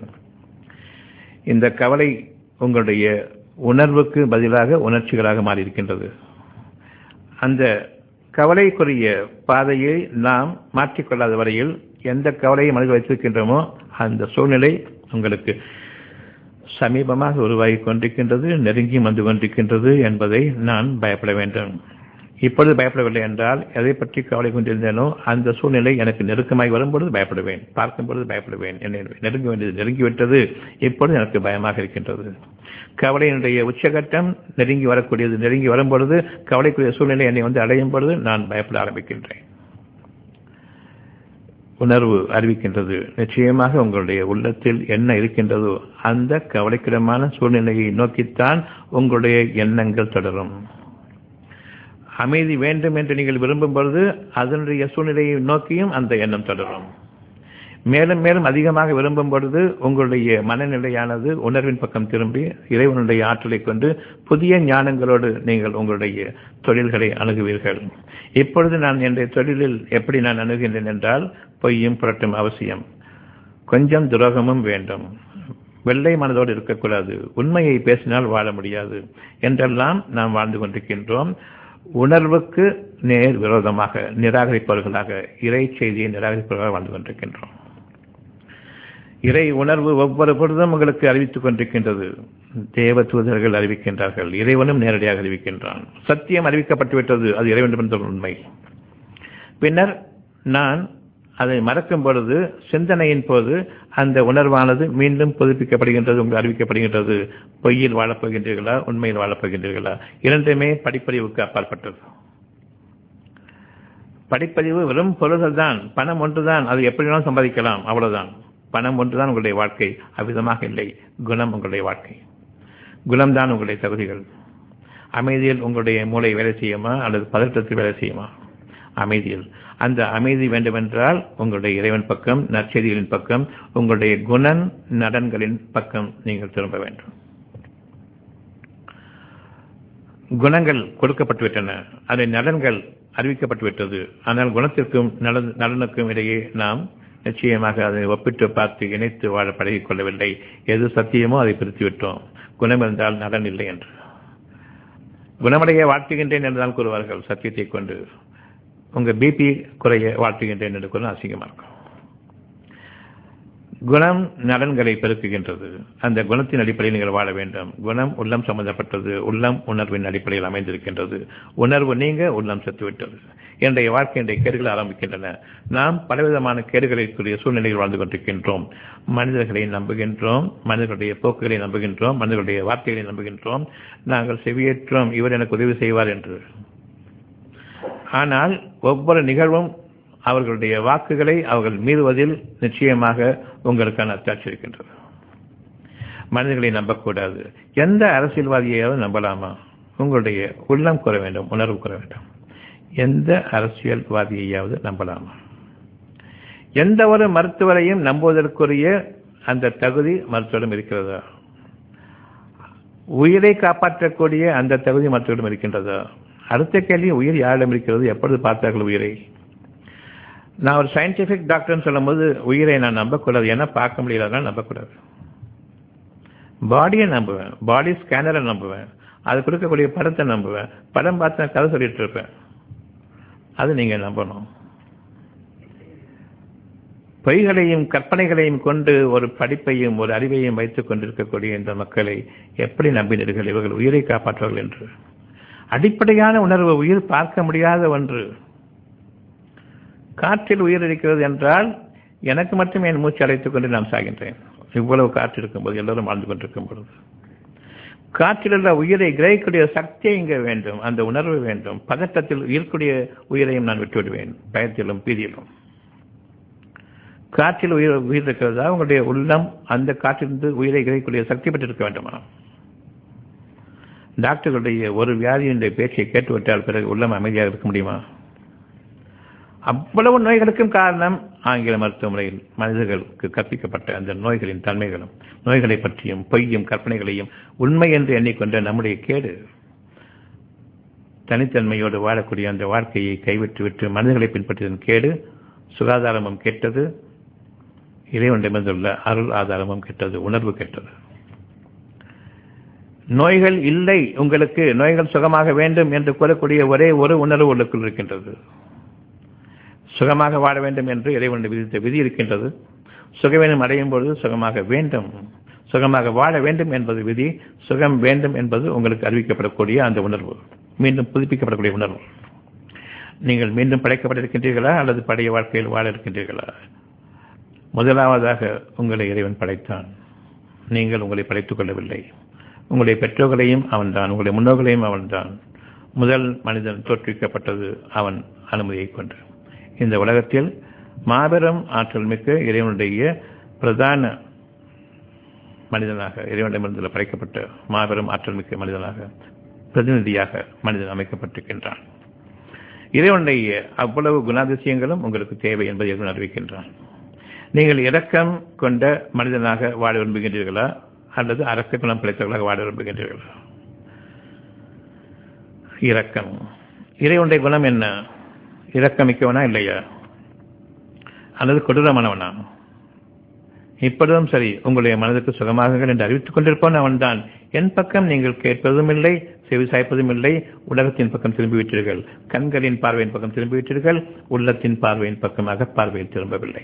இந்த கவலை உங்களுடைய உணர்வுக்கு பதிலாக உணர்ச்சிகளாக மாறியிருக்கின்றது அந்த கவலைக்குரிய பாதையை நாம் மாற்றிக்கொள்ளாத வரையில் எந்த கவலையை மனதில் வைத்திருக்கின்றோமோ அந்த சூழ்நிலை உங்களுக்கு சமீபமாக உருவாகி கொண்டிருக்கின்றது நெருங்கி வந்து கொண்டிருக்கின்றது என்பதை நான் பயப்பட வேண்டும் இப்பொழுது பயப்படவில்லை என்றால் எதை பற்றி கவலை கொண்டிருந்தேனோ அந்த சூழ்நிலை எனக்கு நெருக்கமாய் வரும்பொழுது பயப்படுவேன் பார்க்கும் பொழுது பயப்படுவேன் என்னை நெருங்க வேண்டியது நெருங்கிவிட்டது இப்பொழுது எனக்கு பயமாக இருக்கின்றது கவலையினுடைய உச்சகட்டம் நெருங்கி வரக்கூடியது நெருங்கி வரும்பொழுது கவலைக்குரிய சூழ்நிலை என்னை வந்து அடையும் பொழுது நான் பயப்பட ஆரம்பிக்கின்றேன் உணர்வு அறிவிக்கின்றது நிச்சயமாக உங்களுடைய உள்ளத்தில் என்ன இருக்கின்றதோ அந்த கவலைக்கிடமான சூழ்நிலையை நோக்கித்தான் உங்களுடைய எண்ணங்கள் தொடரும் அமைதி வேண்டும் என்று நீங்கள் விரும்பும் பொழுது அதனுடைய சூழ்நிலையை நோக்கியும் அந்த எண்ணம் தொடரும் மேலும் மேலும் அதிகமாக விரும்பும் பொழுது உங்களுடைய மனநிலையானது உணர்வின் பக்கம் திரும்பி இறைவனுடைய ஆற்றலை கொண்டு புதிய ஞானங்களோடு நீங்கள் உங்களுடைய தொழில்களை அணுகுவீர்கள் இப்பொழுது நான் என்னுடைய தொழிலில் எப்படி நான் அணுகின்றேன் என்றால் பொய்யும் புரட்டும் அவசியம் கொஞ்சம் துரோகமும் வேண்டும் வெள்ளை மனதோடு இருக்கக்கூடாது உண்மையை பேசினால் வாழ முடியாது என்றெல்லாம் நாம் வாழ்ந்து கொண்டிருக்கின்றோம் உணர்வுக்கு நேர் விரோதமாக நிராகரிப்பவர்களாக இறை செய்தியை நிராகரிப்பவர்களாக வாழ்ந்து கொண்டிருக்கின்றோம் இறை உணர்வு ஒவ்வொரு பொழுதும் உங்களுக்கு அறிவித்துக் கொண்டிருக்கின்றது தேவ தூதர்கள் அறிவிக்கின்றார்கள் இறைவனும் நேரடியாக அறிவிக்கின்றான் சத்தியம் அறிவிக்கப்பட்டுவிட்டது அது இறைவன் என்ற உண்மை பின்னர் நான் அதை மறக்கும் பொழுது சிந்தனையின் போது அந்த உணர்வானது மீண்டும் புதுப்பிக்கப்படுகின்றது உங்களுக்கு அறிவிக்கப்படுகின்றது பொய்யில் வாழப்போகின்றீர்களா உண்மையில் வாழப்போகின்றீர்களா இரண்டுமே படிப்பறிவுக்கு அப்பாற்பட்டது படிப்பறிவு வெறும் பொருள்கள் தான் பணம் ஒன்றுதான் அது எப்படி வேணாலும் சம்பாதிக்கலாம் அவ்வளவுதான் பணம் ஒன்றுதான் உங்களுடைய வாழ்க்கை அவ்விதமாக இல்லை குணம் உங்களுடைய வாழ்க்கை குணம்தான் உங்களுடைய தகுதிகள் அமைதியில் உங்களுடைய மூளை வேலை செய்யுமா அல்லது பதற்றத்தில் வேலை செய்யுமா அமைதியில் அந்த அமைதி வேண்டுமென்றால் உங்களுடைய இறைவன் பக்கம் நற்செய்திகளின் பக்கம் உங்களுடைய குணன் நடன்களின் பக்கம் நீங்கள் திரும்ப வேண்டும் குணங்கள் கொடுக்கப்பட்டுவிட்டன அதை நலன்கள் அறிவிக்கப்பட்டுவிட்டது ஆனால் குணத்திற்கும் நலன் நலனுக்கும் இடையே நாம் நிச்சயமாக அதை ஒப்பிட்டு பார்த்து இணைத்து வாழ பழகிக் கொள்ளவில்லை எது சத்தியமோ அதை பிரித்துவிட்டோம் குணம் இருந்தால் நலன் இல்லை என்று குணமடைய வாழ்த்துகின்றேன் என்றுதான் கூறுவார்கள் சத்தியத்தை கொண்டு உங்க பிபி குறைய வாழ்த்துகின்றேன் என்று கூட அசிங்கமா இருக்கும் குணம் நலன்களை பெருக்குகின்றது அந்த குணத்தின் அடிப்படையில் நீங்கள் வாழ வேண்டும் குணம் உள்ளம் சம்பந்தப்பட்டது உள்ளம் உணர்வின் அடிப்படையில் அமைந்திருக்கின்றது உணர்வு நீங்க உள்ளம் செத்துவிட்டது என்னுடைய வாழ்க்கையினுடைய கேடுகள் ஆரம்பிக்கின்றன நாம் பலவிதமான கேடுகளுக்குரிய சூழ்நிலையில் வாழ்ந்து கொண்டிருக்கின்றோம் மனிதர்களை நம்புகின்றோம் மனிதர்களுடைய போக்குகளை நம்புகின்றோம் மனிதர்களுடைய வார்த்தைகளை நம்புகின்றோம் நாங்கள் செவியேற்றோம் இவர் எனக்கு உதவி செய்வார் என்று ஆனால் ஒவ்வொரு நிகழ்வும் அவர்களுடைய வாக்குகளை அவர்கள் மீறுவதில் நிச்சயமாக உங்களுக்கான அத்தாட்சி இருக்கின்றது மனிதர்களை நம்பக்கூடாது எந்த அரசியல்வாதியாவது நம்பலாமா உங்களுடைய உள்ளம் குற வேண்டும் உணர்வு குற வேண்டும் எந்த அரசியல்வாதியையாவது நம்பலாமா எந்த ஒரு மருத்துவரையும் நம்புவதற்குரிய அந்த தகுதி மருத்துவரிடம் இருக்கிறதா உயிரை காப்பாற்றக்கூடிய அந்த தகுதி மருத்துவரிடம் இருக்கின்றதா அடுத்த கேள்வி உயிர் யாரிடம் இருக்கிறது எப்பொழுது பார்த்தார்கள் உயிரை நான் ஒரு சயின்டிபிக் டாக்டர்னு சொல்லும்போது உயிரை நான் நம்பக்கூடாது ஏன்னா பார்க்க முடியலன்னா நம்பக்கூடாது பாடியை நம்புவேன் பாடி ஸ்கேனரை நம்புவேன் அது கொடுக்கக்கூடிய படத்தை நம்புவேன் படம் பார்த்து நான் கதை சொல்லிட்டு இருப்பேன் அது நீங்கள் நம்பணும் பொய்களையும் கற்பனைகளையும் கொண்டு ஒரு படிப்பையும் ஒரு அறிவையும் வைத்துக் கொண்டிருக்கக்கூடிய இந்த மக்களை எப்படி நம்பினீர்கள் இவர்கள் உயிரை காப்பாற்றுவார்கள் என்று அடிப்படையான உணர்வு உயிர் பார்க்க முடியாத ஒன்று காற்றில் உயிர் இருக்கிறது என்றால் எனக்கு மட்டும் என் மூச்சு அடைத்துக் கொண்டு நான் சாகின்றேன் இவ்வளவு காற்று இருக்கும்போது எல்லோரும் வாழ்ந்து கொண்டிருக்கும் பொழுது காற்றில் உள்ள உயிரை கிரகிக்கூடிய சக்தியை இங்க வேண்டும் அந்த உணர்வு வேண்டும் பதட்டத்தில் இருக்கக்கூடிய உயிரையும் நான் விட்டுவிடுவேன் பயத்திலும் பீதியிலும் காற்றில் உயிர் உயிர் இருக்கிறதா உங்களுடைய உள்ளம் அந்த காற்றிலிருந்து உயிரை கிரகிக்கூடிய சக்தி பெற்றிருக்க வேண்டுமா டாக்டர்களுடைய ஒரு வியாதியினுடைய பேச்சை கேட்டுவிட்டால் பிறகு உள்ளம் அமைதியாக இருக்க முடியுமா அவ்வளவு நோய்களுக்கும் காரணம் ஆங்கில மருத்துவ முறையில் மனிதர்களுக்கு கற்பிக்கப்பட்ட அந்த நோய்களின் தன்மைகளும் நோய்களை பற்றியும் பொய்யும் கற்பனைகளையும் உண்மை என்று எண்ணிக்கொண்ட நம்முடைய கேடு தனித்தன்மையோடு வாழக்கூடிய அந்த வாழ்க்கையை கைவிட்டு விட்டு மனிதர்களை பின்பற்றியதன் கேடு சுகாதாரமும் கெட்டது இறைவனிடமிருந்துள்ள அருள் ஆதாரமும் கெட்டது உணர்வு கெட்டது நோய்கள் இல்லை உங்களுக்கு நோய்கள் சுகமாக வேண்டும் என்று கூறக்கூடிய ஒரே ஒரு உணர்வு உள்ளுக்குள் இருக்கின்றது சுகமாக வாழ வேண்டும் என்று இறைவனுடைய விதித்த விதி இருக்கின்றது சுகவேனம் அடையும் பொழுது சுகமாக வேண்டும் சுகமாக வாழ வேண்டும் என்பது விதி சுகம் வேண்டும் என்பது உங்களுக்கு அறிவிக்கப்படக்கூடிய அந்த உணர்வு மீண்டும் புதுப்பிக்கப்படக்கூடிய உணர்வு நீங்கள் மீண்டும் படைக்கப்பட்டிருக்கின்றீர்களா அல்லது பழைய வாழ்க்கையில் வாழ இருக்கின்றீர்களா முதலாவதாக உங்களை இறைவன் படைத்தான் நீங்கள் உங்களை படைத்துக் கொள்ளவில்லை உங்களுடைய பெற்றோர்களையும் அவன்தான் உங்களுடைய முன்னோர்களையும் அவன்தான் முதல் மனிதன் தோற்றுவிக்கப்பட்டது அவன் அனுமதியை கொண்டு இந்த உலகத்தில் மாபெரும் ஆற்றல் மிக்க இறைவனுடைய பிரதான மனிதனாக இறைவனிடமிருந்து படைக்கப்பட்ட மாபெரும் ஆற்றல் மிக்க மனிதனாக பிரதிநிதியாக மனிதன் அமைக்கப்பட்டிருக்கின்றான் இறைவனுடைய அவ்வளவு குணாதிசயங்களும் உங்களுக்கு தேவை என்பதை இறைவன் அறிவிக்கின்றான் நீங்கள் இரக்கம் கொண்ட மனிதனாக வாழ விரும்புகின்றீர்களா அல்லது அரக்க குணம் படைத்தவர்களாக வாழ விரும்புகின்றீர்களா இரக்கம் இறைவனுடைய குணம் என்ன இரக்கமிக்கவனா இல்லையா அல்லது கொடூரமானவனா இப்பொழுதும் சரி உங்களுடைய மனதுக்கு சுகமாகுங்கள் என்று அறிவித்துக் கொண்டிருப்பவன் அவன்தான் என் பக்கம் நீங்கள் கேட்பதும் இல்லை செவி சாய்ப்பதும் இல்லை உலகத்தின் பக்கம் திரும்பிவிட்டீர்கள் கண்களின் பார்வையின் பக்கம் திரும்பிவிட்டீர்கள் உள்ளத்தின் பார்வையின் பக்கம் அகப்பார்வையில் திரும்பவில்லை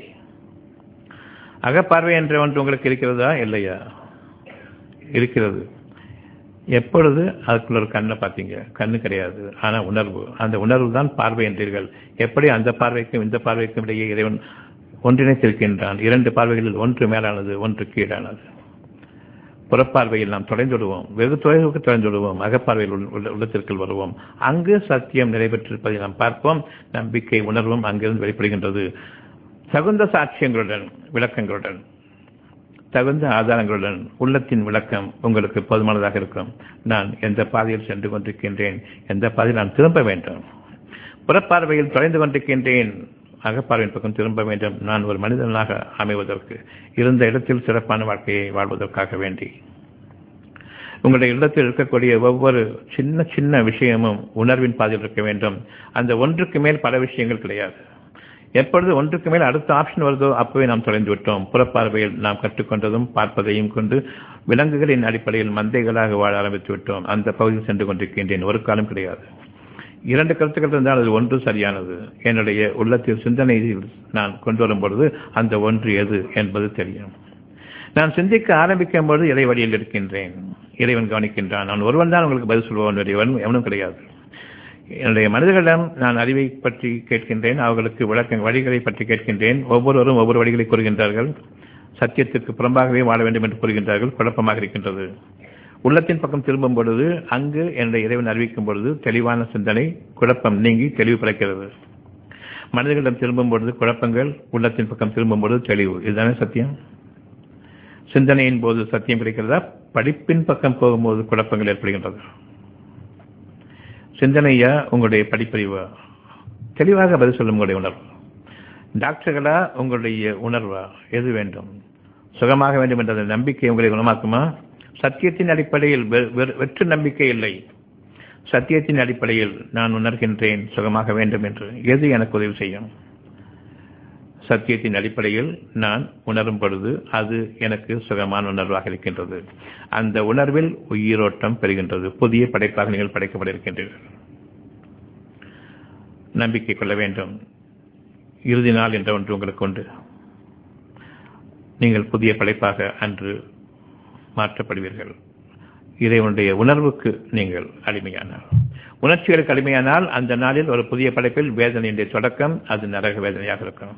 அகப்பார்வை என்ற ஒன்று உங்களுக்கு இருக்கிறதா இல்லையா இருக்கிறது எப்பொழுது அதுக்குள்ள ஒரு கண்ணை பார்த்தீங்க கண்ணு கிடையாது ஆனா உணர்வு அந்த உணர்வு தான் பார்வை என்றீர்கள் எப்படி அந்த பார்வைக்கும் இந்த பார்வைக்கும் இடையே இறைவன் ஒன்றிணைத்திருக்கின்றான் இரண்டு பார்வைகளில் ஒன்று மேலானது ஒன்று கீழானது புறப்பார்வையில் நாம் தொலைந்து விடுவோம் வெகு தொலைவுக்கு தொலைந்து விடுவோம் அகப்பார்வையில் உள்ள உள்ளத்திற்குள் வருவோம் அங்கு சத்தியம் நிறைவேற்றிருப்பதை நாம் பார்ப்போம் நம்பிக்கை உணர்வும் அங்கிருந்து வெளிப்படுகின்றது தகுந்த சாட்சியங்களுடன் விளக்கங்களுடன் தகுந்த ஆதாரங்களுடன் உள்ளத்தின் விளக்கம் உங்களுக்கு போதுமானதாக இருக்கும் நான் எந்த பாதையில் சென்று கொண்டிருக்கின்றேன் எந்த பாதையில் நான் திரும்ப வேண்டும் புறப்பார்வையில் தொலைந்து கொண்டிருக்கின்றேன் அகப்பார்வையின் பக்கம் திரும்ப வேண்டும் நான் ஒரு மனிதனாக அமைவதற்கு இருந்த இடத்தில் சிறப்பான வாழ்க்கையை வாழ்வதற்காக வேண்டி உங்களுடைய இல்லத்தில் இருக்கக்கூடிய ஒவ்வொரு சின்ன சின்ன விஷயமும் உணர்வின் பாதையில் இருக்க வேண்டும் அந்த ஒன்றுக்கு மேல் பல விஷயங்கள் கிடையாது எப்பொழுது ஒன்றுக்கு மேல் அடுத்த ஆப்ஷன் வருதோ அப்பவே நாம் தொலைந்து விட்டோம் புறப்பார்வையில் நாம் கற்றுக்கொண்டதும் பார்ப்பதையும் கொண்டு விலங்குகளின் அடிப்படையில் மந்தைகளாக வாழ ஆரம்பித்து விட்டோம் அந்த பகுதியில் சென்று கொண்டிருக்கின்றேன் ஒரு காலம் கிடையாது இரண்டு கருத்துக்கள் இருந்தால் அது ஒன்று சரியானது என்னுடைய உள்ளத்தில் சிந்தனையில் நான் கொண்டு வரும் பொழுது அந்த ஒன்று எது என்பது தெரியும் நான் சிந்திக்க ஆரம்பிக்கும் பொழுது இறை வழியில் இருக்கின்றேன் இறைவன் கவனிக்கின்றான் நான் ஒருவன் தான் உங்களுக்கு பதில் சொல்பவன் எவனும் கிடையாது என்னுடைய மனிதர்களிடம் நான் அறிவை பற்றி கேட்கின்றேன் அவர்களுக்கு விளக்க வழிகளை பற்றி கேட்கின்றேன் ஒவ்வொருவரும் ஒவ்வொரு வழிகளை கூறுகின்றார்கள் சத்தியத்திற்கு புறம்பாகவே வாழ வேண்டும் என்று கூறுகின்றார்கள் குழப்பமாக இருக்கின்றது உள்ளத்தின் பக்கம் திரும்பும் பொழுது அங்கு என்னுடைய இறைவன் அறிவிக்கும் பொழுது தெளிவான சிந்தனை குழப்பம் நீங்கி தெளிவு பிறக்கிறது மனிதர்களிடம் திரும்பும் பொழுது குழப்பங்கள் உள்ளத்தின் பக்கம் திரும்பும் பொழுது தெளிவு இதுதானே சத்தியம் சிந்தனையின் போது சத்தியம் கிடைக்கிறதா படிப்பின் பக்கம் போகும்போது குழப்பங்கள் ஏற்படுகின்றது சிந்தனையா உங்களுடைய படிப்பறிவா தெளிவாக பதில் சொல்லும் உங்களுடைய உணர்வு டாக்டர்களா உங்களுடைய உணர்வா எது வேண்டும் சுகமாக வேண்டும் என்ற நம்பிக்கை உங்களை குணமாக்குமா சத்தியத்தின் அடிப்படையில் வெற்று நம்பிக்கை இல்லை சத்தியத்தின் அடிப்படையில் நான் உணர்கின்றேன் சுகமாக வேண்டும் என்று எது எனக்கு உதவி செய்யும் சத்தியத்தின் அடிப்படையில் நான் உணரும் பொழுது அது எனக்கு சுகமான உணர்வாக இருக்கின்றது அந்த உணர்வில் உயிரோட்டம் பெறுகின்றது புதிய படைப்பாக நீங்கள் படைக்கப்பட இருக்கின்றீர்கள் நம்பிக்கை கொள்ள வேண்டும் இறுதி நாள் என்ற ஒன்று உங்களுக்கு உண்டு நீங்கள் புதிய படைப்பாக அன்று மாற்றப்படுவீர்கள் இறைவனுடைய உணர்வுக்கு நீங்கள் அடிமையானால் உணர்ச்சிகளுக்கு அடிமையானால் அந்த நாளில் ஒரு புதிய படைப்பில் வேதனையுடைய தொடக்கம் அது நரக வேதனையாக இருக்கும்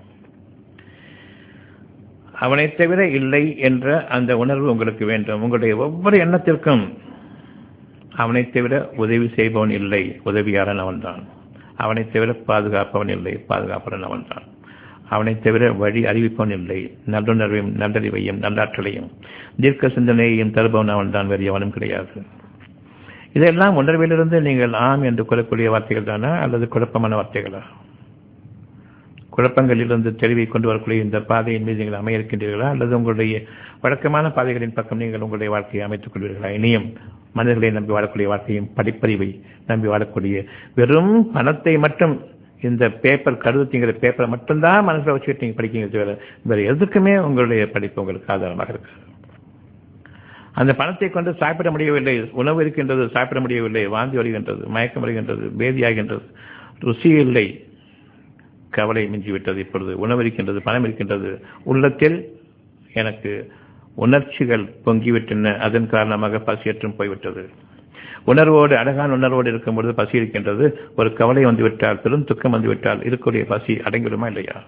அவனை தவிர இல்லை என்ற அந்த உணர்வு உங்களுக்கு வேண்டும் உங்களுடைய ஒவ்வொரு எண்ணத்திற்கும் அவனை தவிர உதவி செய்பவன் இல்லை உதவியாளன் அவன்தான் அவனை தவிர பாதுகாப்பவன் இல்லை பாதுகாப்பவன் அவன்தான் அவனை தவிர வழி அறிவிப்பவன் இல்லை நல்லுணர்வையும் நல்லறிவையும் நல்லாற்றலையும் தீர்க்க சிந்தனையையும் தருபவன் அவன் தான் வேறு எவனும் கிடையாது இதெல்லாம் உணர்விலிருந்து நீங்கள் ஆம் என்று கூறக்கூடிய வார்த்தைகள் தானா அல்லது குழப்பமான வார்த்தைகளா குழப்பங்களிலிருந்து தெளிவை கொண்டு வரக்கூடிய இந்த பாதையின் மீது நீங்கள் அமைய இருக்கின்றீர்களா அல்லது உங்களுடைய வழக்கமான பாதைகளின் பக்கம் நீங்கள் உங்களுடைய வாழ்க்கையை அமைத்துக் கொள்வீர்களா இனியும் மனிதர்களை நம்பி வாழக்கூடிய வாழ்க்கையும் படிப்பறிவை நம்பி வாழக்கூடிய வெறும் பணத்தை மட்டும் இந்த பேப்பர் கருதுத்திங்கிற பேப்பரை மட்டும்தான் மனசில் வச்சுக்கிட்டு நீங்கள் படிக்கீங்க தவிர வேறு எதுக்குமே உங்களுடைய படிப்பு உங்களுக்கு ஆதாரமாக இருக்கு அந்த பணத்தை கொண்டு சாப்பிட முடியவில்லை உணவு இருக்கின்றது சாப்பிட முடியவில்லை வாந்தி வருகின்றது மயக்கம் வருகின்றது பேதியாகின்றது ருசி இல்லை கவலை மிஞ்சிவிட்டது இப்பொழுது உணவு இருக்கின்றது பணம் இருக்கின்றது உள்ளத்தில் எனக்கு உணர்ச்சிகள் பொங்கிவிட்டன அதன் காரணமாக பசியற்றும் போய்விட்டது உணர்வோடு அழகான உணர்வோடு இருக்கும் பொழுது பசி இருக்கின்றது ஒரு கவலை வந்துவிட்டால் பெரும் துக்கம் வந்துவிட்டால் இருக்கக்கூடிய பசி அடங்கிவிடுமா இல்லையா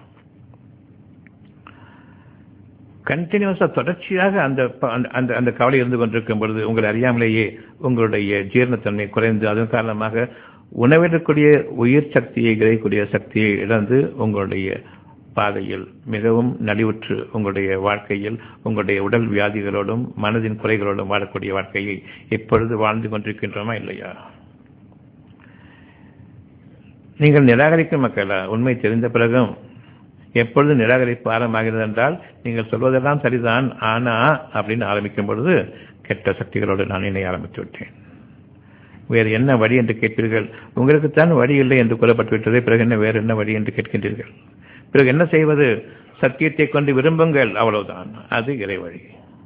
கண்டினியூஸா தொடர்ச்சியாக அந்த அந்த அந்த கவலை இருந்து கொண்டிருக்கும் பொழுது உங்களை அறியாமலேயே உங்களுடைய ஜீரணத்தன்மை குறைந்து அதன் காரணமாக உணவிடக்கூடிய உயிர் சக்தியை கிடைக்கக்கூடிய சக்தியை இழந்து உங்களுடைய பாதையில் மிகவும் நலிவுற்று உங்களுடைய வாழ்க்கையில் உங்களுடைய உடல் வியாதிகளோடும் மனதின் குறைகளோடும் வாழக்கூடிய வாழ்க்கையை எப்பொழுது வாழ்ந்து கொண்டிருக்கின்றோமா இல்லையா நீங்கள் நிராகரிக்கும் மக்களா உண்மை தெரிந்த பிறகும் எப்பொழுது நிராகரிப்பு ஆரம்பமாகிறது என்றால் நீங்கள் சொல்வதெல்லாம் சரிதான் ஆனா அப்படின்னு ஆரம்பிக்கும் பொழுது கெட்ட சக்திகளோடு நான் இணைய ஆரம்பித்து விட்டேன் வேறு என்ன வழி என்று கேட்பீர்கள் உங்களுக்குத்தான் வழி இல்லை என்று கூறப்பட்டுவிட்டதே பிறகு என்ன வேறு என்ன வழி என்று கேட்கின்றீர்கள் பிறகு என்ன செய்வது சத்தியத்தை கொண்டு விரும்புங்கள் அவ்வளவுதான் அது இறைவழி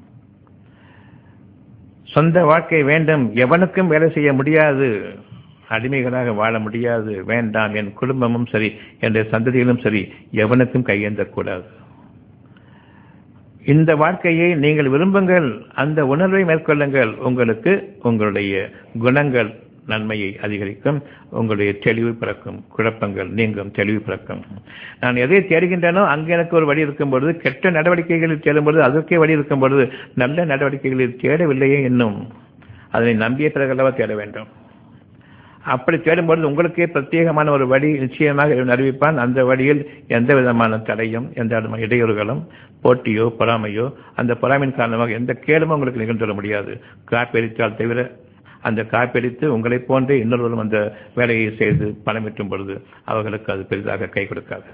சொந்த வாழ்க்கை வேண்டும் எவனுக்கும் வேலை செய்ய முடியாது அடிமைகளாக வாழ முடியாது வேண்டாம் என் குடும்பமும் சரி என்ற சந்ததிகளும் சரி எவனுக்கும் கையேந்தக்கூடாது இந்த வாழ்க்கையை நீங்கள் விரும்புங்கள் அந்த உணர்வை மேற்கொள்ளுங்கள் உங்களுக்கு உங்களுடைய குணங்கள் நன்மையை அதிகரிக்கும் உங்களுடைய தெளிவு பிறக்கும் குழப்பங்கள் நீங்கும் தெளிவு பிறக்கும் நான் எதை தேடுகின்றனோ அங்கே எனக்கு ஒரு வழி இருக்கும் பொழுது கெட்ட நடவடிக்கைகளில் தேடும் பொழுது அதற்கே வழி இருக்கும் பொழுது நல்ல நடவடிக்கைகளில் தேடவில்லையே இன்னும் அதனை நம்பிய பிறகல்லவா தேட வேண்டும் அப்படி தேடும்பொழுது உங்களுக்கே பிரத்யேகமான ஒரு வழி நிச்சயமாக அறிவிப்பான் அந்த வழியில் எந்த விதமான தடையும் எந்த விதமான இடையூறுகளும் போட்டியோ பொறாமையோ அந்த பொறாமையின் காரணமாக எந்த கேளும் உங்களுக்கு நிகழ்ந்துள்ள முடியாது காப்பெரித்தால் தவிர அந்த காப்பெரித்து உங்களைப் போன்றே இன்னொருவரும் அந்த வேலையை செய்து பணம் ஈட்டும் பொழுது அவர்களுக்கு அது பெரிதாக கை கொடுக்காது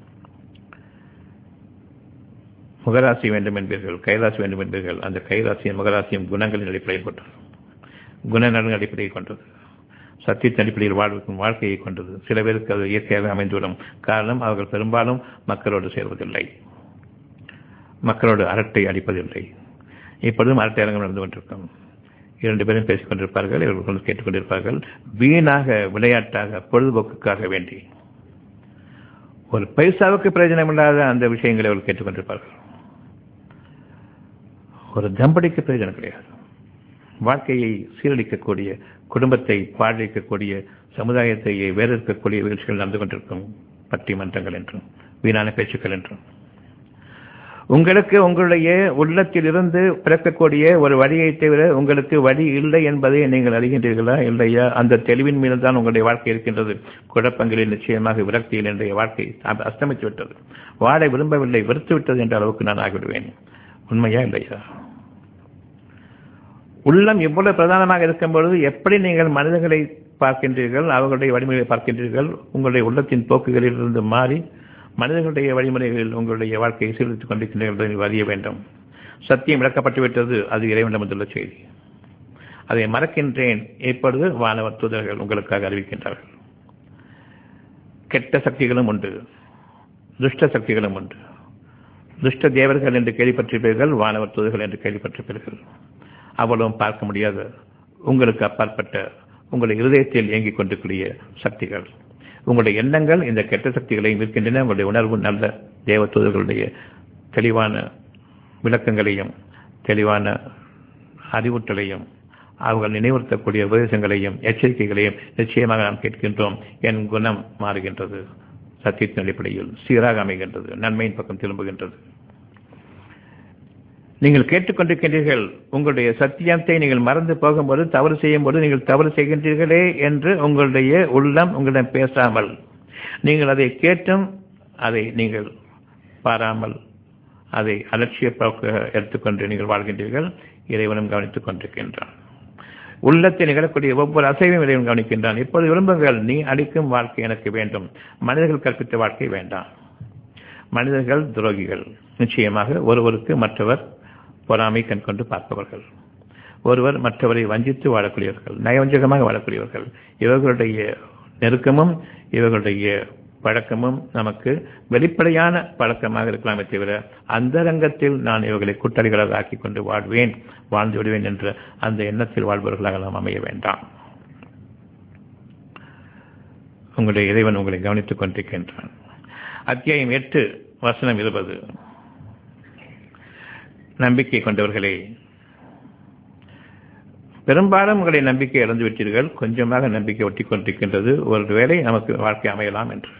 முகராசி வேண்டும் என்பீர்கள் கைராசி வேண்டும் என்பீர்கள் அந்த கைராசியும் முகராசியும் குணங்களின் அடிப்படையில் கொண்டது குணநலன் அடிப்படையில் கொண்டது சத்தியத்தின் அடிப்படையில் வாழ்வுக்கும் வாழ்க்கையை கொண்டது சில பேருக்கு அது இயற்கையாக அமைந்துவிடும் காரணம் அவர்கள் பெரும்பாலும் மக்களோடு சேர்வதில்லை மக்களோடு அரட்டை அடிப்பதில்லை இப்பொழுதும் அரட்டை அரங்கம் நடந்து கொண்டிருக்கும் இரண்டு பேரும் பேசிக் கொண்டிருப்பார்கள் இவர்கள் கேட்டுக்கொண்டிருப்பார்கள் வீணாக விளையாட்டாக பொழுதுபோக்குக்காக வேண்டி ஒரு பைசாவுக்கு பிரயோஜனம் இல்லாத அந்த விஷயங்களை அவர்கள் கேட்டுக்கொண்டிருப்பார்கள் ஒரு தம்படிக்கு பிரயோஜனம் கிடையாது வாழ்க்கையை சீரழிக்கக்கூடிய குடும்பத்தை பாழடிக்கக்கூடிய சமுதாயத்தை வேறெடுக்கக்கூடிய நிகழ்ச்சிகள் நடந்து கொண்டிருக்கும் பட்டிமன்றங்கள் என்றும் வீணான பேச்சுக்கள் என்றும் உங்களுக்கு உங்களுடைய உள்ளத்தில் இருந்து பிறக்கக்கூடிய ஒரு வழியை தவிர உங்களுக்கு வழி இல்லை என்பதை நீங்கள் அறிகின்றீர்களா இல்லையா அந்த தெளிவின் மீது தான் உங்களுடைய வாழ்க்கை இருக்கின்றது குழப்பங்களில் நிச்சயமாக விரக்தியில் என்னுடைய வாழ்க்கை அஸ்தமித்து விட்டது வாழ விரும்பவில்லை வெறுத்து விட்டது என்ற அளவுக்கு நான் ஆகிவிடுவேன் உண்மையா இல்லையா உள்ளம் எவ்வளவு பிரதானமாக இருக்கும் பொழுது எப்படி நீங்கள் மனிதர்களை பார்க்கின்றீர்கள் அவர்களுடைய வழிமுறைகளை பார்க்கின்றீர்கள் உங்களுடைய உள்ளத்தின் போக்குகளில் இருந்து மாறி மனிதர்களுடைய வழிமுறைகளில் உங்களுடைய வாழ்க்கையை சீர்திருத்திக் கொண்டிருக்கின்றீர்கள் என்று அறிய வேண்டும் சத்தியம் விளக்கப்பட்டு விட்டது அது இறைவனிடம் வந்துள்ள செய்தி அதை மறக்கின்றேன் இப்பொழுது வானவர் தூதர்கள் உங்களுக்காக அறிவிக்கின்றார்கள் கெட்ட சக்திகளும் உண்டு துஷ்ட சக்திகளும் உண்டு துஷ்ட தேவர்கள் என்று கேள்விப்பட்டிருப்பீர்கள் வானவர் தூதர்கள் என்று கேள்விப்பட்டிருப்பீர்கள் அவ்வளவும் பார்க்க முடியாத உங்களுக்கு அப்பாற்பட்ட உங்களுடைய இருதயத்தில் இயங்கிக் கொண்டிருக்கூடிய சக்திகள் உங்களுடைய எண்ணங்கள் இந்த கெட்ட சக்திகளையும் இருக்கின்றன உங்களுடைய உணர்வு நல்ல தேவ தூதர்களுடைய தெளிவான விளக்கங்களையும் தெளிவான அறிவுற்றலையும் அவர்கள் நினைவுறுத்தக்கூடிய உபதேசங்களையும் எச்சரிக்கைகளையும் நிச்சயமாக நாம் கேட்கின்றோம் என் குணம் மாறுகின்றது சத்தியத்தின் அடிப்படையில் சீராக அமைகின்றது நன்மையின் பக்கம் திரும்புகின்றது நீங்கள் கேட்டுக்கொண்டிருக்கின்றீர்கள் உங்களுடைய சத்தியத்தை நீங்கள் மறந்து போகும்போது தவறு செய்யும் போது நீங்கள் தவறு செய்கின்றீர்களே என்று உங்களுடைய உள்ளம் உங்களிடம் பேசாமல் நீங்கள் அதை கேட்டும் அதை நீங்கள் பாராமல் அதை அலட்சிய போக்க எடுத்துக்கொண்டு நீங்கள் வாழ்கின்றீர்கள் இறைவனும் கவனித்துக் கொண்டிருக்கின்றான் உள்ளத்தை நிகழக்கூடிய ஒவ்வொரு அசைவையும் இறைவன் கவனிக்கின்றான் இப்போது விரும்புங்கள் நீ அளிக்கும் வாழ்க்கை எனக்கு வேண்டும் மனிதர்கள் கற்பித்த வாழ்க்கை வேண்டாம் மனிதர்கள் துரோகிகள் நிச்சயமாக ஒருவருக்கு மற்றவர் பொறாமை கண் கொண்டு பார்ப்பவர்கள் ஒருவர் மற்றவரை வஞ்சித்து வாழக்கூடியவர்கள் நயவஞ்சகமாக வாழக்கூடியவர்கள் இவர்களுடைய நெருக்கமும் இவர்களுடைய பழக்கமும் நமக்கு வெளிப்படையான பழக்கமாக இருக்கலாமே தவிர அந்த ரங்கத்தில் நான் இவர்களை கூட்டாளிகளாக ஆக்கிக் கொண்டு வாழ்வேன் வாழ்ந்து விடுவேன் என்ற அந்த எண்ணத்தில் வாழ்பவர்களாக நாம் அமைய வேண்டாம் உங்களுடைய இறைவன் உங்களை கவனித்துக் கொண்டிருக்கின்றான் அத்தியாயம் எட்டு வசனம் இருபது நம்பிக்கை கொண்டவர்களே பெரும்பாலும் உங்களை நம்பிக்கை இழந்து விட்டீர்கள் கொஞ்சமாக நம்பிக்கை ஒட்டி கொண்டிருக்கின்றது ஒருவேளை நமக்கு வாழ்க்கை அமையலாம் என்று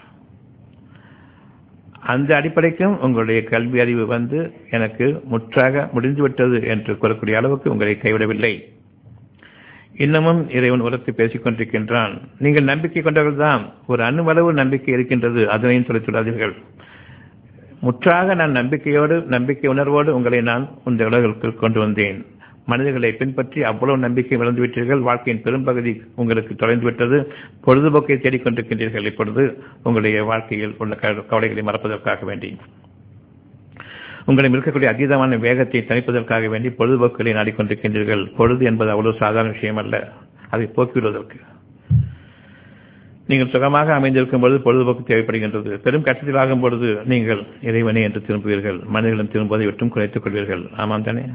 அந்த அடிப்படைக்கும் உங்களுடைய கல்வி அறிவு வந்து எனக்கு முற்றாக முடிந்துவிட்டது என்று கூறக்கூடிய அளவுக்கு உங்களை கைவிடவில்லை இன்னமும் இறைவன் உரத்து பேசிக் கொண்டிருக்கின்றான் நீங்கள் நம்பிக்கை கொண்டவர்கள் தான் ஒரு அணுவளவு நம்பிக்கை இருக்கின்றது அதனையும் சொல்லித் சொல்லாதீர்கள் முற்றாக நான் நம்பிக்கையோடு நம்பிக்கை உணர்வோடு உங்களை நான் இந்த உலகிற்கு கொண்டு வந்தேன் மனிதர்களை பின்பற்றி அவ்வளவு நம்பிக்கை விட்டீர்கள் வாழ்க்கையின் பெரும்பகுதி உங்களுக்கு தொலைந்து விட்டது பொழுதுபோக்கை தேடிக்கொண்டிருக்கின்றீர்கள் இப்பொழுது உங்களுடைய வாழ்க்கையில் உள்ள கவலைகளை மறப்பதற்காக வேண்டி உங்களிடம் இருக்கக்கூடிய அதீதமான வேகத்தை தணிப்பதற்காக வேண்டி பொழுதுபோக்குகளை நாடிக்கொண்டிருக்கின்றீர்கள் பொழுது என்பது அவ்வளவு சாதாரண விஷயம் அல்ல அதை போக்கிவிடுவதற்கு நீங்கள் சுகமாக அமைந்திருக்கும் பொழுது பொழுதுபோக்கு தேவைப்படுகின்றது பெரும் கட்டத்தில் ஆகும் பொழுது நீங்கள் இறைவனே என்று திரும்புவீர்கள் மனிதர்களும் திரும்புவதை விட்டும் குறைத்துக் கொள்வீர்கள் ஆமாம் தானே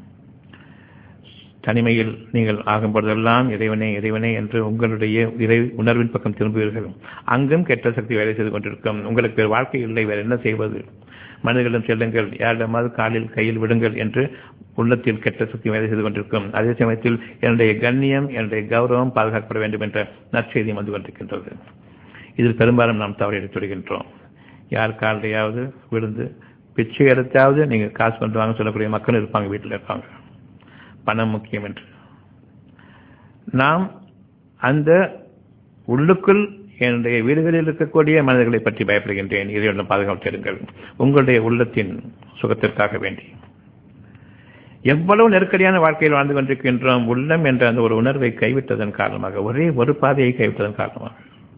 தனிமையில் நீங்கள் ஆகும் பொழுதெல்லாம் இறைவனே இறைவனே என்று உங்களுடைய இறை உணர்வின் பக்கம் திரும்புவீர்கள் அங்கும் கெட்ட சக்தி வேலை செய்து கொண்டிருக்கும் உங்களுக்கு வேறு வாழ்க்கை இல்லை வேறு என்ன செய்வது மனிதர்களிடம் செல்லுங்கள் யாரிடமாவது காலில் கையில் விடுங்கள் என்று உள்ளத்தில் கெட்ட சக்தி வேலை செய்து கொண்டிருக்கும் அதே சமயத்தில் என்னுடைய கண்ணியம் என்னுடைய கௌரவம் பாதுகாக்கப்பட வேண்டும் என்ற நற்செய்தியும் வந்து கொண்டிருக்கின்றது இதில் பெரும்பாலும் நாம் தவறு எடுத்து விடுகின்றோம் யார் காலையாவது விழுந்து பிச்சை எடுத்தாவது நீங்கள் காசு கொண்டு வாங்க சொல்லக்கூடிய மக்கள் இருப்பாங்க வீட்டில் இருப்பாங்க பணம் முக்கியம் என்று நாம் அந்த உள்ளுக்குள் என்னுடைய வீடுகளில் இருக்கக்கூடிய மனிதர்களை பற்றி பயப்படுகின்றேன் இதையுடன் பாதுகாப்பு தேடுங்கள் உங்களுடைய உள்ளத்தின் சுகத்திற்காக வேண்டி எவ்வளவு நெருக்கடியான வாழ்க்கையில் வாழ்ந்து கொண்டிருக்கின்றோம் உள்ளம் என்ற அந்த ஒரு உணர்வை கைவிட்டதன் காரணமாக ஒரே ஒரு பாதையை கைவிட்டதன் காரணமாக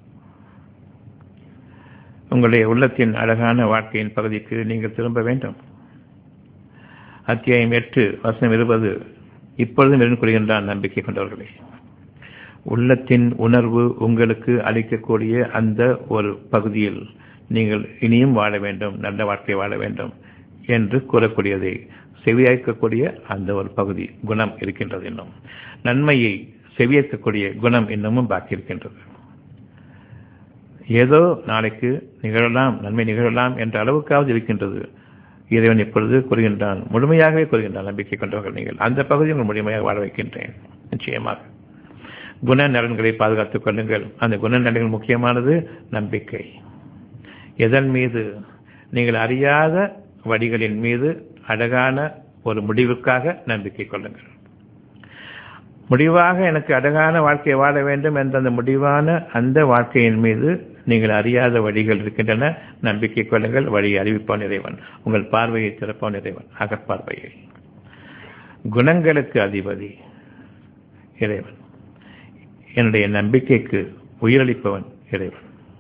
உங்களுடைய உள்ளத்தின் அழகான வாழ்க்கையின் பகுதிக்கு நீங்கள் திரும்ப வேண்டும் அத்தியாயம் எட்டு வசனம் இருபது இப்பொழுதும் இருந்து கொள்கின்றான் நம்பிக்கை கொண்டவர்களே உள்ளத்தின் உணர்வு உங்களுக்கு அளிக்கக்கூடிய அந்த ஒரு பகுதியில் நீங்கள் இனியும் வாழ வேண்டும் நல்ல வாழ்க்கை வாழ வேண்டும் என்று கூறக்கூடியதை செவியாய்க்கக்கூடிய அந்த ஒரு பகுதி குணம் இருக்கின்றது இன்னும் நன்மையை செவியேற்கக்கூடிய குணம் இன்னமும் பாக்கி இருக்கின்றது ஏதோ நாளைக்கு நிகழலாம் நன்மை நிகழலாம் என்ற அளவுக்காவது இருக்கின்றது இறைவன் இப்பொழுது கூறுகின்றான் முழுமையாகவே கூறுகின்றான் நம்பிக்கை கொண்டவர்கள் நீங்கள் அந்த பகுதியை உங்கள் முழுமையாக வாழ வைக்கின்றேன் நிச்சயமாக குண நலன்களை பாதுகாத்துக் கொள்ளுங்கள் அந்த குண நலன்கள் முக்கியமானது நம்பிக்கை எதன் மீது நீங்கள் அறியாத வழிகளின் மீது அழகான ஒரு முடிவுக்காக நம்பிக்கை கொள்ளுங்கள் முடிவாக எனக்கு அழகான வாழ்க்கையை வாழ வேண்டும் என்ற அந்த முடிவான அந்த வாழ்க்கையின் மீது நீங்கள் அறியாத வழிகள் இருக்கின்றன நம்பிக்கை கொள்ளுங்கள் வழியை அறிவிப்பான் இறைவன் உங்கள் பார்வையை திறப்பான் இறைவன் அகப்பார்வையை குணங்களுக்கு அதிபதி இறைவன் என்னுடைய நம்பிக்கைக்கு உயிரளிப்பவன் இறைவன்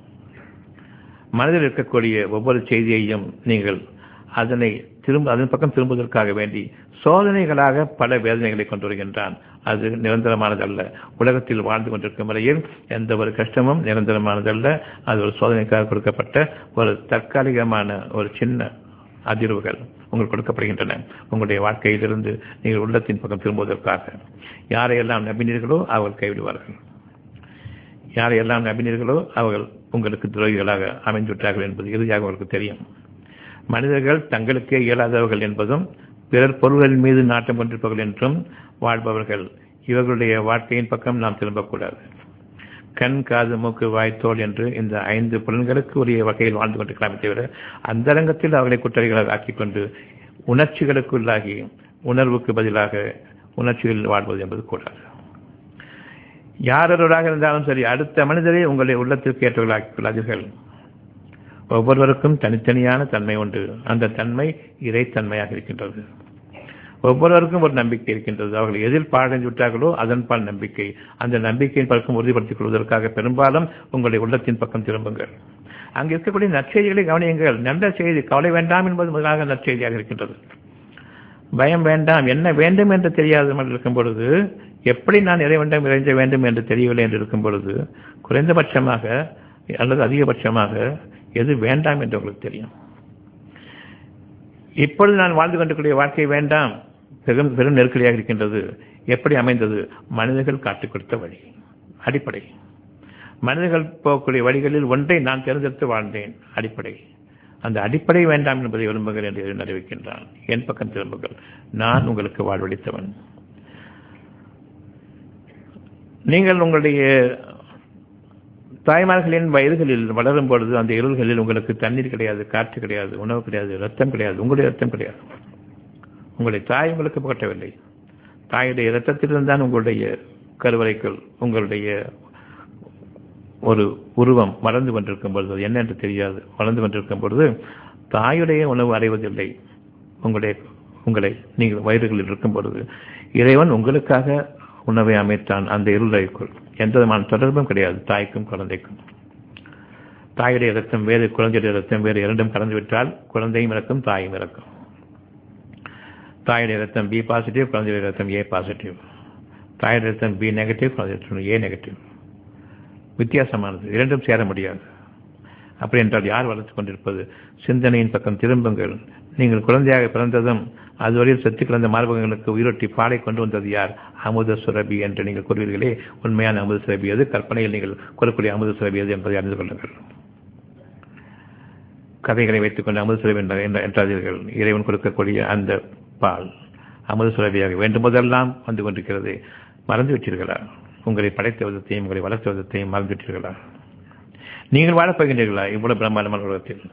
மனதில் இருக்கக்கூடிய ஒவ்வொரு செய்தியையும் நீங்கள் அதனை திரும்ப அதன் பக்கம் திரும்புவதற்காக வேண்டி சோதனைகளாக பல வேதனைகளை கொண்டு வருகின்றான் அது நிரந்தரமானதல்ல உலகத்தில் வாழ்ந்து கொண்டிருக்கும் வரையில் எந்த ஒரு கஷ்டமும் நிரந்தரமானதல்ல அது ஒரு சோதனைக்காக கொடுக்கப்பட்ட ஒரு தற்காலிகமான ஒரு சின்ன அதிர்வுகள் உங்களுக்கு கொடுக்கப்படுகின்றன உங்களுடைய வாழ்க்கையிலிருந்து நீங்கள் உள்ளத்தின் பக்கம் திரும்புவதற்காக யாரையெல்லாம் நம்பினீர்களோ அவர்கள் கைவிடுவார்கள் யாரையெல்லாம் நம்பினீர்களோ அவர்கள் உங்களுக்கு துரோகிகளாக அமைந்துவிட்டார்கள் என்பது இறுதியாக அவர்களுக்கு தெரியும் மனிதர்கள் தங்களுக்கே இயலாதவர்கள் என்பதும் பிறர் பொருள்களின் மீது நாட்டம் கொண்டிருப்பவர்கள் என்றும் வாழ்பவர்கள் இவர்களுடைய வாழ்க்கையின் பக்கம் நாம் திரும்பக்கூடாது கண் காது மூக்கு வாய் தோல் என்று இந்த ஐந்து புலன்களுக்கு உரிய வகையில் வாழ்ந்து கொண்டிருக்கலாமே தவிர அந்த அரங்கத்தில் அவர்களை குற்றவாளிகளாக ஆக்கிக் கொண்டு உணர்ச்சிகளுக்குள்ளாகி உணர்வுக்கு பதிலாக உணர்ச்சிகளில் வாழ்வது என்பது கூடாது யாரொருவராக இருந்தாலும் சரி அடுத்த மனிதரை உங்களை உள்ளத்திற்கு ஏற்றவர்களாக்கிக் கொள்ளாதீர்கள் ஒவ்வொருவருக்கும் தனித்தனியான தன்மை உண்டு அந்த தன்மை இறைத்தன்மையாக இருக்கின்றது ஒவ்வொருவருக்கும் ஒரு நம்பிக்கை இருக்கின்றது அவர்கள் எதில் பாடஞ்சு விட்டார்களோ அதன் பால் நம்பிக்கை அந்த நம்பிக்கையின் பக்கம் உறுதிப்படுத்திக் கொள்வதற்காக பெரும்பாலும் உங்களுடைய உள்ளத்தின் பக்கம் திரும்புங்கள் அங்கு இருக்கக்கூடிய நற்செய்திகளை கவனியுங்கள் நல்ல செய்தி கவலை வேண்டாம் என்பது முதலாக நற்செய்தியாக இருக்கின்றது பயம் வேண்டாம் என்ன வேண்டும் என்று தெரியாத இருக்கும் பொழுது எப்படி நான் இறைவனிடம் இறைஞ்ச வேண்டும் என்று தெரியவில்லை என்று இருக்கும் பொழுது குறைந்தபட்சமாக அல்லது அதிகபட்சமாக எது வேண்டாம் என்று உங்களுக்கு தெரியும் இப்பொழுது நான் வாழ்ந்து கொண்டிருக்கூடிய வாழ்க்கை வேண்டாம் பெரும் பெரும் நெருக்கடியாக இருக்கின்றது எப்படி அமைந்தது மனிதர்கள் காட்டிக் கொடுத்த வழி அடிப்படை மனிதர்கள் போகக்கூடிய வழிகளில் ஒன்றை நான் தேர்ந்தெடுத்து வாழ்ந்தேன் அடிப்படை அந்த அடிப்படை வேண்டாம் என்பதை விரும்புங்கள் என்று அறிவிக்கின்றான் என் பக்கம் திரும்புங்கள் நான் உங்களுக்கு வாழ்வழித்தவன் நீங்கள் உங்களுடைய தாய்மார்களின் வயதுகளில் வளரும் பொழுது அந்த இருள்களில் உங்களுக்கு தண்ணீர் கிடையாது காற்று கிடையாது உணவு கிடையாது ரத்தம் கிடையாது உங்களுடைய ரத்தம் கிடையாது உங்களுடைய தாய் உங்களுக்கு புகட்டவில்லை தாயுடைய இரத்தத்திலிருந்தான் உங்களுடைய கருவறைக்குள் உங்களுடைய ஒரு உருவம் வளர்ந்து கொண்டிருக்கும் பொழுது அது என்ன என்று தெரியாது வளர்ந்து கொண்டிருக்கும் பொழுது தாயுடைய உணவு அடைவதில்லை உங்களுடைய உங்களை நீங்கள் வயிறுகளில் இருக்கும் பொழுது இறைவன் உங்களுக்காக உணவை அமைத்தான் அந்த இருளைக்குள் எந்த விதமான தொடர்பும் கிடையாது தாய்க்கும் குழந்தைக்கும் தாயுடைய ரத்தம் வேறு குழந்தையுடைய ரத்தம் வேறு இரண்டும் கலந்துவிட்டால் குழந்தையும் இறக்கும் தாயும் இறக்கும் தாயுடைய ரத்தம் பி பாசிட்டிவ் குழந்தையுடைய ரத்தம் ஏ பாசிட்டிவ் தாயுடைய ரத்தம் பி நெகட்டிவ் குழந்தைய ஏ நெகட்டிவ் வித்தியாசமானது இரண்டும் சேர முடியாது அப்படி என்றால் யார் வளர்த்துக் கொண்டிருப்பது சிந்தனையின் பக்கம் திரும்புங்கள் நீங்கள் குழந்தையாக பிறந்ததும் அதுவரையில் செத்து கிடந்த மார்பகங்களுக்கு உயிரொட்டி பாலை கொண்டு வந்தது யார் அமுத சுரபி என்று நீங்கள் கூறுவீர்களே உண்மையான அமுத சுரபி எது கற்பனையில் நீங்கள் கூறக்கூடிய அமுத சுரபி எது என்பதை அறிந்து கொள்ளுங்கள் கதைகளை வைத்துக்கொண்டு அமுத சுரபி என்றாதீர்கள் இறைவன் கொடுக்கக்கூடிய அந்த பால் அமுத சுரபியாக வேண்டும் போதெல்லாம் வந்து கொண்டிருக்கிறது மறந்து விட்டீர்களா உங்களை படைத்த விதத்தையும் உங்களை வளர்த்த விதத்தையும் மறந்து விட்டீர்களா நீங்கள் வாழப் போகின்றீர்களா இவ்வளவு பிரம்மாண்டமான உலகத்தில்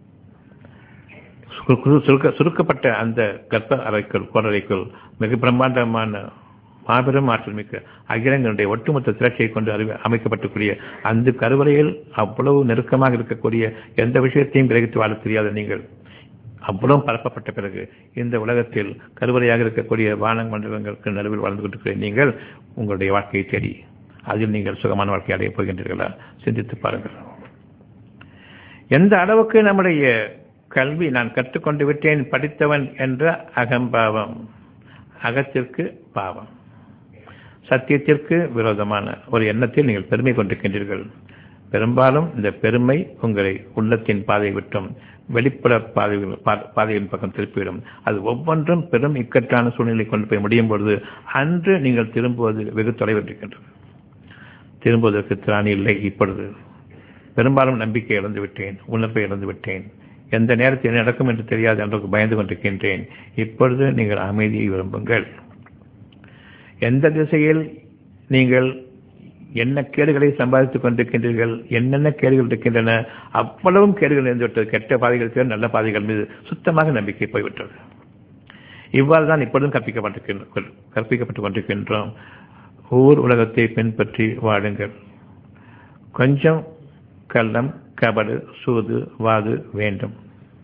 சுருக்க சுருக்கப்பட்ட அந்த கர்ப்ப அறைக்குள் கோரறைக்குள் மிக பிரம்மாண்டமான மாபெரும் ஆற்றல் மிக்க அகிலங்களுடைய ஒட்டுமொத்த திரட்சியை கொண்டு அறிவி அமைக்கப்பட்டக்கூடிய அந்த கருவறையில் அவ்வளவு நெருக்கமாக இருக்கக்கூடிய எந்த விஷயத்தையும் கிரகித்து வாழ தெரியாத நீங்கள் அவ்வளவு பரப்பப்பட்ட பிறகு இந்த உலகத்தில் கருவறையாக இருக்கக்கூடிய வான மண்டலங்களுக்கு நடுவில் வாழ்ந்து கொண்டிருக்கிற நீங்கள் உங்களுடைய வாழ்க்கையை தேடி அதில் நீங்கள் சுகமான வாழ்க்கை அடையப் போகின்றீர்களா சிந்தித்து பாருங்கள் எந்த அளவுக்கு நம்முடைய கல்வி நான் கற்றுக்கொண்டு விட்டேன் படித்தவன் என்ற அகம்பாவம் அகத்திற்கு பாவம் சத்தியத்திற்கு விரோதமான ஒரு எண்ணத்தில் நீங்கள் பெருமை கொண்டிருக்கின்றீர்கள் பெரும்பாலும் இந்த பெருமை உங்களை உள்ளத்தின் பாதை விட்டும் வெளிப்புற பாதைகள் பாதையின் பக்கம் திருப்பிவிடும் அது ஒவ்வொன்றும் பெரும் இக்கட்டான சூழ்நிலை கொண்டு போய் முடியும் பொழுது அன்று நீங்கள் திரும்புவது வெகு தொலைவிட்டிருக்கின்றது திரும்புவதற்கு திராணி இல்லை இப்பொழுது பெரும்பாலும் நம்பிக்கை இழந்து விட்டேன் உணர்வை இழந்து விட்டேன் எந்த நேரத்தில் என்ன நடக்கும் என்று தெரியாது என்று பயந்து கொண்டிருக்கின்றேன் இப்பொழுது நீங்கள் அமைதியை விரும்புங்கள் எந்த திசையில் நீங்கள் என்ன கேடுகளை சம்பாதித்துக் கொண்டிருக்கின்றீர்கள் என்னென்ன கேடுகள் இருக்கின்றன அவ்வளவும் கேடுகள் இருந்துவிட்டது கெட்ட பாதைகள் நல்ல பாதைகள் மீது சுத்தமாக நம்பிக்கை போய்விட்டது இவ்வாறு தான் இப்பொழுதும் கற்பிக்கப்பட்டிருக்கின்ற கற்பிக்கப்பட்டுக் கொண்டிருக்கின்றோம் ஊர் உலகத்தை பின்பற்றி வாழுங்கள் கொஞ்சம் கள்ளம் கபடு சூது வாது வேண்டும்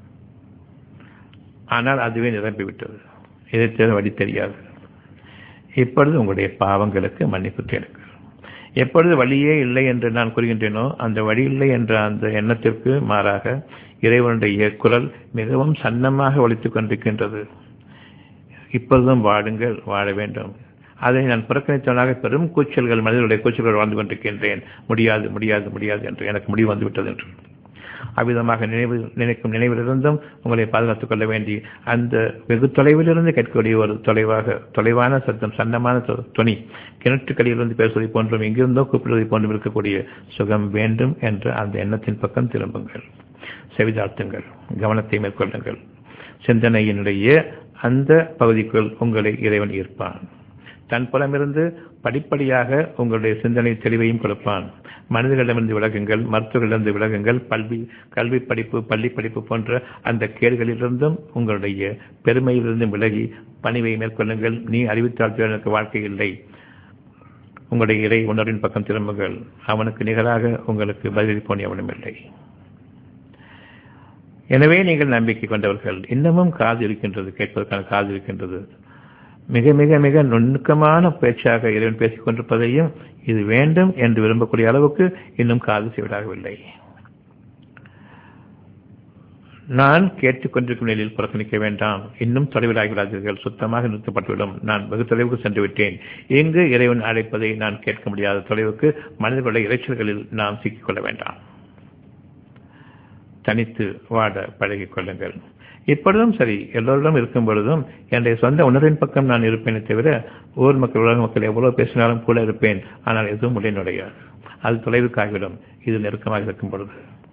ஆனால் அதுவே நிரம்பிவிட்டது இதை தவிர வழி தெரியாது இப்பொழுது உங்களுடைய பாவங்களுக்கு மன்னிப்பு கேளுங்கள் எப்பொழுது வழியே இல்லை என்று நான் கூறுகின்றேனோ அந்த வழி இல்லை என்ற அந்த எண்ணத்திற்கு மாறாக இறைவனுடைய குரல் மிகவும் சன்னமாக ஒழித்துக் கொண்டிருக்கின்றது இப்பொழுதும் வாடுங்கள் வாழ வேண்டும் அதை நான் புறக்கணித்தவனாக பெரும் கூச்சல்கள் மனிதர்களுடைய கூச்சல்கள் வாழ்ந்து கொண்டிருக்கின்றேன் முடியாது முடியாது முடியாது என்று எனக்கு முடிவு வந்துவிட்டது என்று அவ்விதமாக நினைவு நினைக்கும் நினைவிலிருந்தும் உங்களை பாதுகாத்துக் கொள்ள வேண்டி அந்த வெகு தொலைவிலிருந்து கேட்கக்கூடிய ஒரு தொலைவாக தொலைவான சத்தம் சன்னமான துணி கிணற்றுக்களிலிருந்து பேசுவதை போன்றும் எங்கிருந்தோ கூப்பிடுவதை போன்றும் இருக்கக்கூடிய சுகம் வேண்டும் என்ற அந்த எண்ணத்தின் பக்கம் திரும்புங்கள் செவிதாழ்த்துங்கள் கவனத்தை மேற்கொள்ளுங்கள் சிந்தனையினுடைய அந்த பகுதிக்குள் உங்களை இறைவன் ஈர்ப்பான் தன் புறமிருந்து படிப்படியாக உங்களுடைய சிந்தனை தெளிவையும் கொடுப்பான் மனிதர்களிடமிருந்து விலகுங்கள் மருத்துவர்களிடமிருந்து விலகுங்கள் பல்வி கல்வி படிப்பு பள்ளி படிப்பு போன்ற அந்த கேடுகளிலிருந்தும் உங்களுடைய பெருமையிலிருந்து விலகி பணிவை மேற்கொள்ளுங்கள் நீ அறிவித்தால் எனக்கு வாழ்க்கை இல்லை உங்களுடைய இறை உணர்வின் பக்கம் திரும்புங்கள் அவனுக்கு நிகராக உங்களுக்கு பதிலளிப்போன் எவனும் இல்லை எனவே நீங்கள் நம்பிக்கை கொண்டவர்கள் இன்னமும் காது இருக்கின்றது கேட்பதற்கான காது இருக்கின்றது மிக மிக மிக நுணுக்கமான பேச்சாக இறைவன் பேசிக் கொண்டிருப்பதையும் இது வேண்டும் என்று விரும்பக்கூடிய அளவுக்கு இன்னும் காது செவிடாகவில்லை நான் கேட்டுக்கொண்டிருக்கும் நிலையில் புறக்கணிக்க வேண்டாம் இன்னும் தொலைவிலாகிறார்கள் சுத்தமாக நிறுத்தப்பட்டுவிடும் நான் வெகு தொலைவுக்கு சென்று விட்டேன் எங்கு இறைவன் அழைப்பதை நான் கேட்க முடியாத தொலைவுக்கு மனிதர்களுடைய இறைச்சல்களில் நாம் சிக்கிக்கொள்ள வேண்டாம் தனித்து வாட பழகிக் கொள்ளுங்கள் இப்பொழுதும் சரி எல்லோரிடம் இருக்கும் பொழுதும் என்னுடைய சொந்த உணர்வின் பக்கம் நான் இருப்பேனே தவிர ஊர் மக்கள் உலக மக்கள் எவ்வளவு பேசினாலும் கூட இருப்பேன் ஆனால் எதுவும் உடனுடைய அது தொலைவுக்காகிவிடும் இது நெருக்கமாக இருக்கும் பொழுது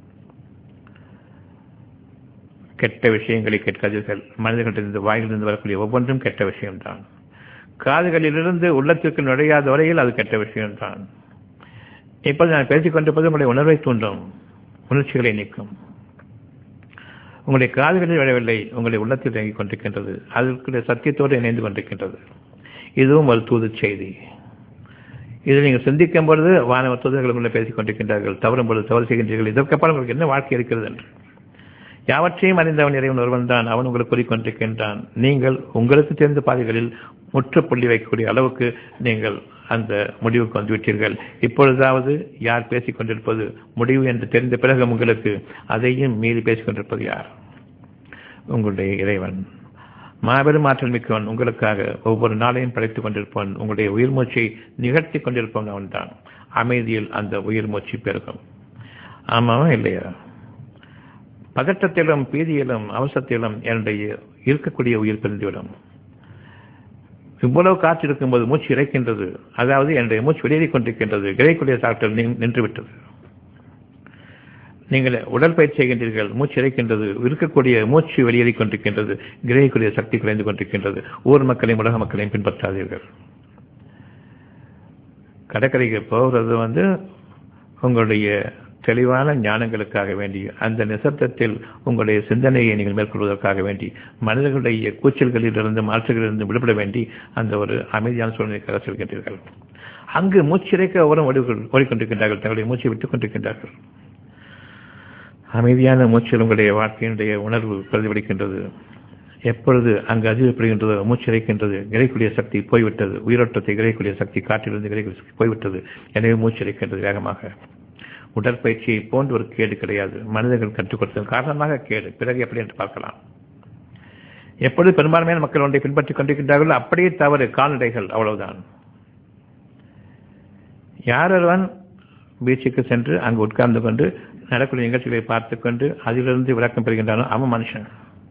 கெட்ட விஷயங்களை கேட்காதீர்கள் மனிதர்களிலிருந்து வாயிலிருந்து வரக்கூடிய ஒவ்வொன்றும் கெட்ட விஷயம்தான் காதுகளிலிருந்து உள்ளத்திற்கு நுழையாத வரையில் அது கெட்ட விஷயம்தான் இப்போது நான் பேசிக் கொண்டிருப்பது உங்களுடைய உணர்வை தூண்டும் உணர்ச்சிகளை நீக்கும் உங்களுடைய காதுகளில் விழவில்லை உங்களுடைய உள்ளத்தில் இறங்கிக் கொண்டிருக்கின்றது அதற்குரிய சத்தியத்தோடு இணைந்து கொண்டிருக்கின்றது இதுவும் ஒரு தூது செய்தி இதில் நீங்கள் சிந்திக்கும் பொழுது வானவ தூதர்களுக்குள்ளே பேசிக் கொண்டிருக்கின்றார்கள் தவறும் பொழுது தவறு செய்கின்றீர்கள் இதற்கப்புறம் உங்களுக்கு என்ன வாழ்க்கை இருக்கிறது என்று யாவற்றையும் அறிந்தவன் இறைவன் ஒருவன் தான் அவன் உங்களுக்கு கூறிக்கொண்டிருக்கின்றான் நீங்கள் உங்களுக்கு தெரிந்த பாதைகளில் முற்றுப்புள்ளி வைக்கக்கூடிய அளவுக்கு நீங்கள் அந்த முடிவுக்கு வந்துவிட்டீர்கள் இப்பொழுதாவது யார் பேசிக் கொண்டிருப்பது முடிவு என்று தெரிந்த பிறகு உங்களுக்கு அதையும் மீறி பேசிக் கொண்டிருப்பது யார் உங்களுடைய இறைவன் மாபெரும் ஆற்றல் மிக்கவன் உங்களுக்காக ஒவ்வொரு நாளையும் படைத்துக் கொண்டிருப்பவன் உங்களுடைய உயிர் மூச்சை நிகழ்த்தி கொண்டிருப்பவன் அவன்தான் அமைதியில் அந்த உயிர் மூச்சு பெருகும் ஆமாவா இல்லையா பதட்டத்திலும் பீதியிலும் அவசரத்திலும் என்னுடைய இருக்கக்கூடிய உயிர் பிரிந்துவிடும் இவ்வளவு காற்று இருக்கும்போது மூச்சு இறைக்கின்றது அதாவது என்னுடைய மூச்சு வெளியேறிக் கொண்டிருக்கின்றது கிடைக்கூடிய டாக்டர் நின்றுவிட்டது நீங்கள் உடற்பயிற்சி செய்கின்றீர்கள் மூச்சு இறைக்கின்றது இருக்கக்கூடிய மூச்சு வெளியேறிக் கொண்டிருக்கின்றது கிரகிக்கூடிய சக்தி குறைந்து கொண்டிருக்கின்றது ஊர் மக்களையும் உலக மக்களையும் பின்பற்றாதீர்கள் கடற்கரைக்கு போகிறது வந்து உங்களுடைய தெளிவான ஞானங்களுக்காக வேண்டி அந்த நிசப்தத்தில் உங்களுடைய சிந்தனையை நீங்கள் மேற்கொள்வதற்காக வேண்டி மனிதர்களுடைய கூச்சல்களிலிருந்து மாற்றுகளிலிருந்து விடுபட வேண்டி அந்த ஒரு அமைதியான சூழ்நிலைக்காக செல்கின்றீர்கள் அங்கு மூச்சிறைக்க அவரும் ஓடிக்கொண்டிருக்கின்றார்கள் தங்களுடைய மூச்சை விட்டுக் கொண்டிருக்கின்றார்கள் அமைதியான மூச்சில் உங்களுடைய வாழ்க்கையினுடைய உணர்வு பிரதிபலிக்கின்றது எப்பொழுது அங்கு அதிகப்படுகின்றதோ மூச்சிறைக்கின்றது கிடைக்கூடிய சக்தி போய்விட்டது உயிரோட்டத்தை கிடைக்கூடிய சக்தி காற்றிலிருந்து கிடைக்கூடிய சக்தி போய்விட்டது எனவே மூச்சிறைக்கின்றது வேகமாக உடற்பயிற்சியை போன்ற ஒரு கேடு கிடையாது மனிதர்கள் கற்றுக் கொடுத்ததன் காரணமாக கேடு பிறகு எப்படி என்று பார்க்கலாம் எப்பொழுது பெரும்பான்மையான மக்கள் ஒன்றை பின்பற்றிக் கொண்டிருக்கின்றார்களோ அப்படியே தவறு கால்நடைகள் அவ்வளவுதான் யாரொருவன் பீச்சுக்கு சென்று அங்கு உட்கார்ந்து கொண்டு நடக்கூடிய நிகழ்ச்சிகளை பார்த்துக் கொண்டு அதிலிருந்து விளக்கம் பெறுகின்றானோ அவன் மனுஷன்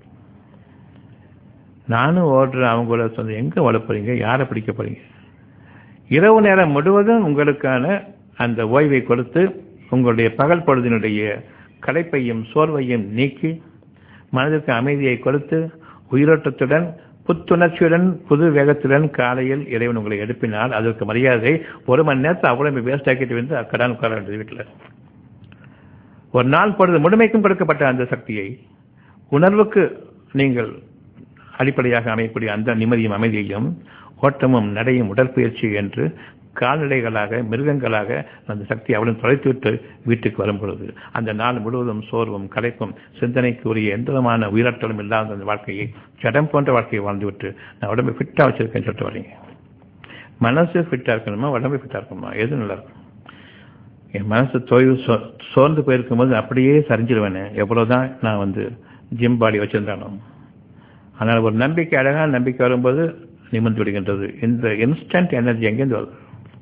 நானும் ஓடுறேன் அவங்க கூட சொந்த எங்க ஓட போறீங்க யாரை பிடிக்க போறீங்க இரவு நேரம் முழுவதும் உங்களுக்கான அந்த ஓய்வை கொடுத்து உங்களுடைய பகல் பொழுதினுடைய களைப்பையும் சோர்வையும் நீக்கி மனதிற்கு அமைதியை கொடுத்து உயிரோட்டத்துடன் புத்துணர்ச்சியுடன் புது வேகத்துடன் காலையில் இறைவன் உங்களை எழுப்பினால் அதற்கு மரியாதை ஒரு மணி நேரத்தை அவ்வளவு வேஸ்ட் ஆக்கிட்டு வந்து அக்கடான் உட்கார வேண்டியது வீட்டில் ஒரு நாள் பொழுது முழுமைக்கும் கொடுக்கப்பட்ட அந்த சக்தியை உணர்வுக்கு நீங்கள் அடிப்படையாக அமையக்கூடிய அந்த நிம்மதியும் அமைதியையும் ஓட்டமும் நடையும் உடற்பயிற்சி என்று கால்நடைகளாக மிருகங்களாக அந்த சக்தி அவளும் தொலைத்துவிட்டு வீட்டுக்கு வரும் பொழுது அந்த நாள் முழுவதும் சோர்வும் கலைப்பும் சிந்தனைக்கு உரிய எந்த விதமான உயிராற்றலும் இல்லாத அந்த வாழ்க்கையை ஜடம் போன்ற வாழ்க்கையை வாழ்ந்துவிட்டு நான் உடம்பை ஃபிட்டாக வச்சிருக்கேன்னு சொல்லிட்டு வரீங்க மனசு ஃபிட்டாக இருக்கணுமா உடம்பு ஃபிட்டாக இருக்கணுமா எது நல்லா இருக்கும் என் மனசு தொய்வு சோர்ந்து போயிருக்கும் போது அப்படியே சரிஞ்சிருவேனே எவ்வளவுதான் நான் வந்து ஜிம் பாடி வச்சிருந்தாலும் ஆனால் ஒரு நம்பிக்கை அழகான நம்பிக்கை வரும்போது நிமிர்ந்து விடுகின்றது இந்த இன்ஸ்டன்ட் எனர்ஜி எங்கேருந்து வருது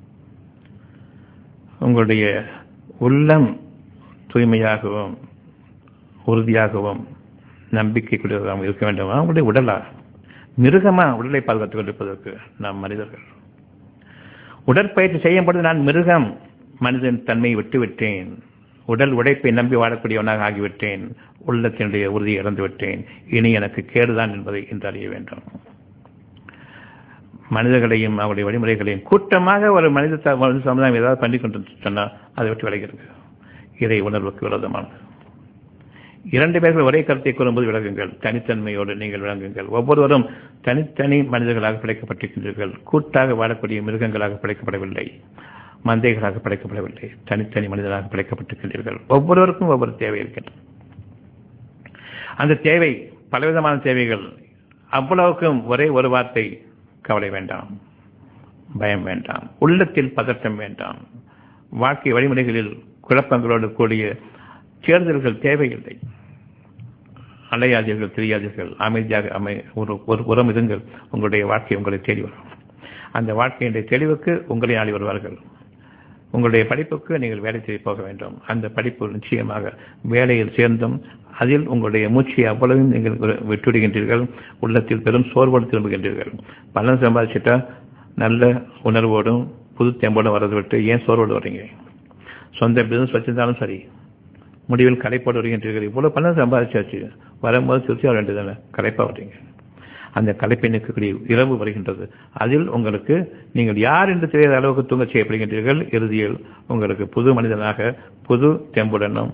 உங்களுடைய உள்ளம் தூய்மையாகவும் உறுதியாகவும் நம்பிக்கைக்குரியதாகவும் இருக்க வேண்டுமா உங்களுடைய உடலா மிருகமா உடலை பாதுகாத்துக் கொண்டிருப்பதற்கு நாம் மனிதர்கள் உடற்பயிற்சி செய்யும்போது நான் மிருகம் மனிதன் தன்மையை விட்டுவிட்டேன் உடல் உழைப்பை நம்பி வாழக்கூடியவனாக ஆகிவிட்டேன் உள்ளத்தினுடைய உறுதியை இழந்துவிட்டேன் இனி எனக்கு கேடுதான் என்பதை இன்று அறிய வேண்டும் மனிதர்களையும் அவருடைய வழிமுறைகளையும் கூட்டமாக ஒரு மனித சமுதாயம் ஏதாவது பண்ணி கொண்டு சொன்னால் அதை விட்டு விலகிறது இறை உணர்வுக்கு விரோதமானது இரண்டு பேர்கள் ஒரே கருத்தை கூறும்போது விலகுங்கள் தனித்தன்மையோடு நீங்கள் விளங்குங்கள் ஒவ்வொருவரும் தனித்தனி மனிதர்களாக படைக்கப்பட்டிருக்கின்றீர்கள் கூட்டாக வாழக்கூடிய மிருகங்களாக படைக்கப்படவில்லை மந்தைகளாக படைக்கப்படவில்லை தனித்தனி மனிதனாக படைக்கப்பட்டிருக்கின்றீர்கள் ஒவ்வொருவருக்கும் ஒவ்வொரு தேவை இருக்கின்றது அந்த தேவை பலவிதமான தேவைகள் அவ்வளவுக்கும் ஒரே ஒரு வார்த்தை கவலை வேண்டாம் பயம் வேண்டாம் உள்ளத்தில் பதட்டம் வேண்டாம் வாழ்க்கை வழிமுறைகளில் குழப்பங்களோடு கூடிய தேர்தல்கள் தேவையில்லை அலையாதீர்கள் தெரியாதீர்கள் அமைதியாக அமை ஒரு ஒரு உரம் இருங்கள் உங்களுடைய வாழ்க்கை உங்களை தேடி வரும் அந்த வாழ்க்கையினுடைய தெளிவுக்கு உங்களை ஆடி வருவார்கள் உங்களுடைய படிப்புக்கு நீங்கள் வேலை செய்து போக வேண்டும் அந்த படிப்பு நிச்சயமாக வேலையில் சேர்ந்தும் அதில் உங்களுடைய மூச்சை அவ்வளவும் நீங்கள் விட்டுவிடுகின்றீர்கள் உள்ளத்தில் பெரும் சோர்வோடு திரும்புகின்றீர்கள் பலன் சம்பாதிச்சிட்டா நல்ல உணர்வோடும் புது தெம்போடும் வரது விட்டு ஏன் சோர்வோடு வர்றீங்க சொந்த பிசினஸ் வச்சிருந்தாலும் சரி முடிவில் கலைப்போடு வருகின்றீர்கள் இவ்வளவு பணம் சம்பாதிச்சாச்சு வரும்போது திருச்சி வர வேண்டியதானே கலைப்பாக வர்றீங்க அந்த கலைப்பை நிற்கக்கூடிய இரவு வருகின்றது அதில் உங்களுக்கு நீங்கள் யார் என்று தெரியாத அளவுக்கு தூங்க செய்யப்படுகின்றீர்கள் இறுதியில் உங்களுக்கு புது மனிதனாக புது தெம்புடனும்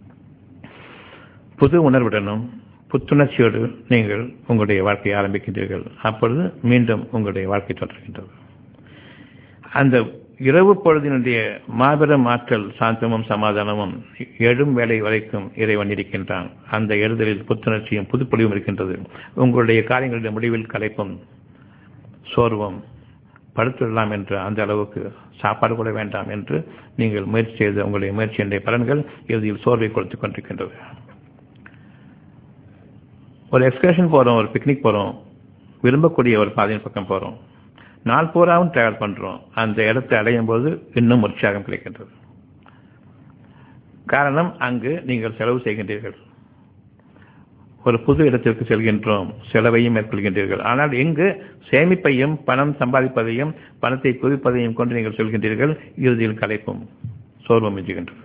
புது உணர்வுடனும் புத்துணர்ச்சியோடு நீங்கள் உங்களுடைய வாழ்க்கையை ஆரம்பிக்கின்றீர்கள் அப்பொழுது மீண்டும் உங்களுடைய வாழ்க்கை தொடர்கின்றது அந்த இரவு பொழுதினுடைய மாபெரும் ஆற்றல் சாந்தமும் சமாதானமும் எழும் வேலை வரைக்கும் இறைவன் இருக்கின்றான் அந்த எழுதலில் புத்துணர்ச்சியும் புதுப்பொழிவும் இருக்கின்றது உங்களுடைய காரியங்களுடைய முடிவில் கலைப்பும் சோர்வும் படுத்துவிடலாம் என்று அந்த அளவுக்கு சாப்பாடு கூட வேண்டாம் என்று நீங்கள் முயற்சி செய்த உங்களுடைய முயற்சியினுடைய பலன்கள் இறுதியில் சோர்வை கொடுத்துக் கொண்டிருக்கின்றது ஒரு எக்ஸ்கர்ஷன் போகிறோம் ஒரு பிக்னிக் போகிறோம் விரும்பக்கூடிய ஒரு பாதையின் பக்கம் போகிறோம் நாள் பூராவும் டிராவல் பண்றோம் அந்த இடத்தை அடையும் போது இன்னும் உற்சாகம் கிடைக்கின்றது காரணம் அங்கு நீங்கள் செலவு செய்கின்றீர்கள் ஒரு புது இடத்திற்கு செல்கின்றோம் செலவையும் மேற்கொள்கின்றீர்கள் ஆனால் எங்கு சேமிப்பையும் பணம் சம்பாதிப்பதையும் பணத்தை குவிப்பதையும் கொண்டு நீங்கள் சொல்கின்றீர்கள் இறுதியில் கலைப்பும் சோர்வம் மிஞ்சுகின்றது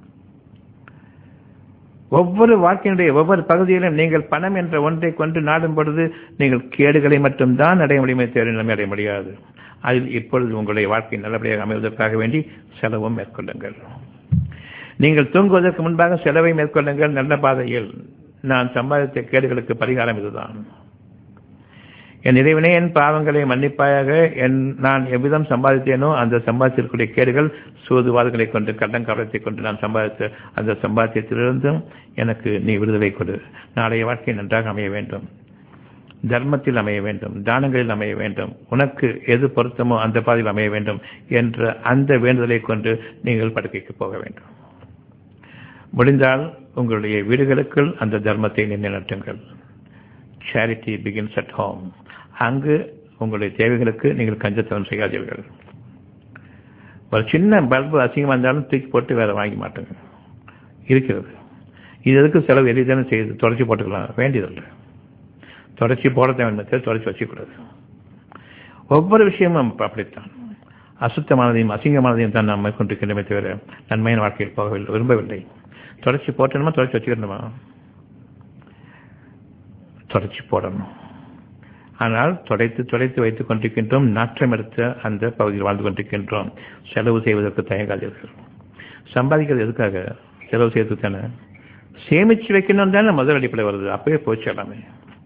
ஒவ்வொரு வாழ்க்கையினுடைய ஒவ்வொரு பகுதியிலும் நீங்கள் பணம் என்ற ஒன்றை கொண்டு நாடும் பொழுது நீங்கள் கேடுகளை மட்டும்தான் அடைய முடியுமே தேவை நிலைமை அடைய முடியாது அதில் இப்பொழுது உங்களுடைய வாழ்க்கை நல்லபடியாக அமைவதற்காக வேண்டி செலவும் மேற்கொள்ளுங்கள் நீங்கள் தூங்குவதற்கு முன்பாக செலவை மேற்கொள்ளுங்கள் நல்ல பாதையில் நான் சம்பாதித்த கேடுகளுக்கு பரிகாரம் இதுதான் என் இறைவனே என் பாவங்களை மன்னிப்பாயாக என் நான் எவ்விதம் சம்பாதித்தேனோ அந்த சம்பாதித்திருக்கூடிய கேடுகள் சூதுவாதுகளை கொண்டு கள்ளங்காலத்தை கொண்டு நான் சம்பாதித்த அந்த சம்பாத்தியத்திலிருந்தும் எனக்கு நீ விடுதலை கொடு நாளைய வாழ்க்கை நன்றாக அமைய வேண்டும் தர்மத்தில் அமைய வேண்டும் தானங்களில் அமைய வேண்டும் உனக்கு எது பொருத்தமோ அந்த பாதையில் அமைய வேண்டும் என்ற அந்த வேண்டுதலை கொண்டு நீங்கள் படுக்கைக்கு போக வேண்டும் முடிந்தால் உங்களுடைய வீடுகளுக்குள் அந்த தர்மத்தை நிலைநாட்டுங்கள் சேரிட்டி பிகின்ஸ் அட் ஹோம் அங்கு உங்களுடைய தேவைகளுக்கு நீங்கள் கஞ்சத்தவன் செய்யாதீர்கள் ஒரு சின்ன பல்பு அசிங்கமாக இருந்தாலும் தூக்கி போட்டு வேற வாங்கி மாட்டேங்க இருக்கிறது இது எதுக்கு செலவு எளிதான செய்து தொடச்சி போட்டுக்கலாம் வேண்டியதில்லை தொடச்சி போட தேவை தொடச்சி வச்சுக்கூடாது ஒவ்வொரு விஷயமும் அப்படித்தான் அசுத்தமானதையும் அசிங்கமானதையும் தான் நாம் மேற்கொண்டிருக்கின்றமே தவிர நன்மையான வாழ்க்கையில் போகவில்லை விரும்பவில்லை தொடச்சி போட்டணுமா தொடச்சி வச்சுக்கணுமா தொடச்சி போடணும் ஆனால் தொடைத்து தொடைத்து வைத்துக் கொண்டிருக்கின்றோம் நாற்றம் எடுத்த அந்த பகுதியில் வாழ்ந்து கொண்டிருக்கின்றோம் செலவு செய்வதற்கு தயங்காதீர்கள் சம்பாதிக்கிறது எதுக்காக செலவு செய்யறதுக்கு தானே சேமிச்சு வைக்கணும் தானே முதல் அடிப்படை வருது அப்பவே போச்சு எல்லாமே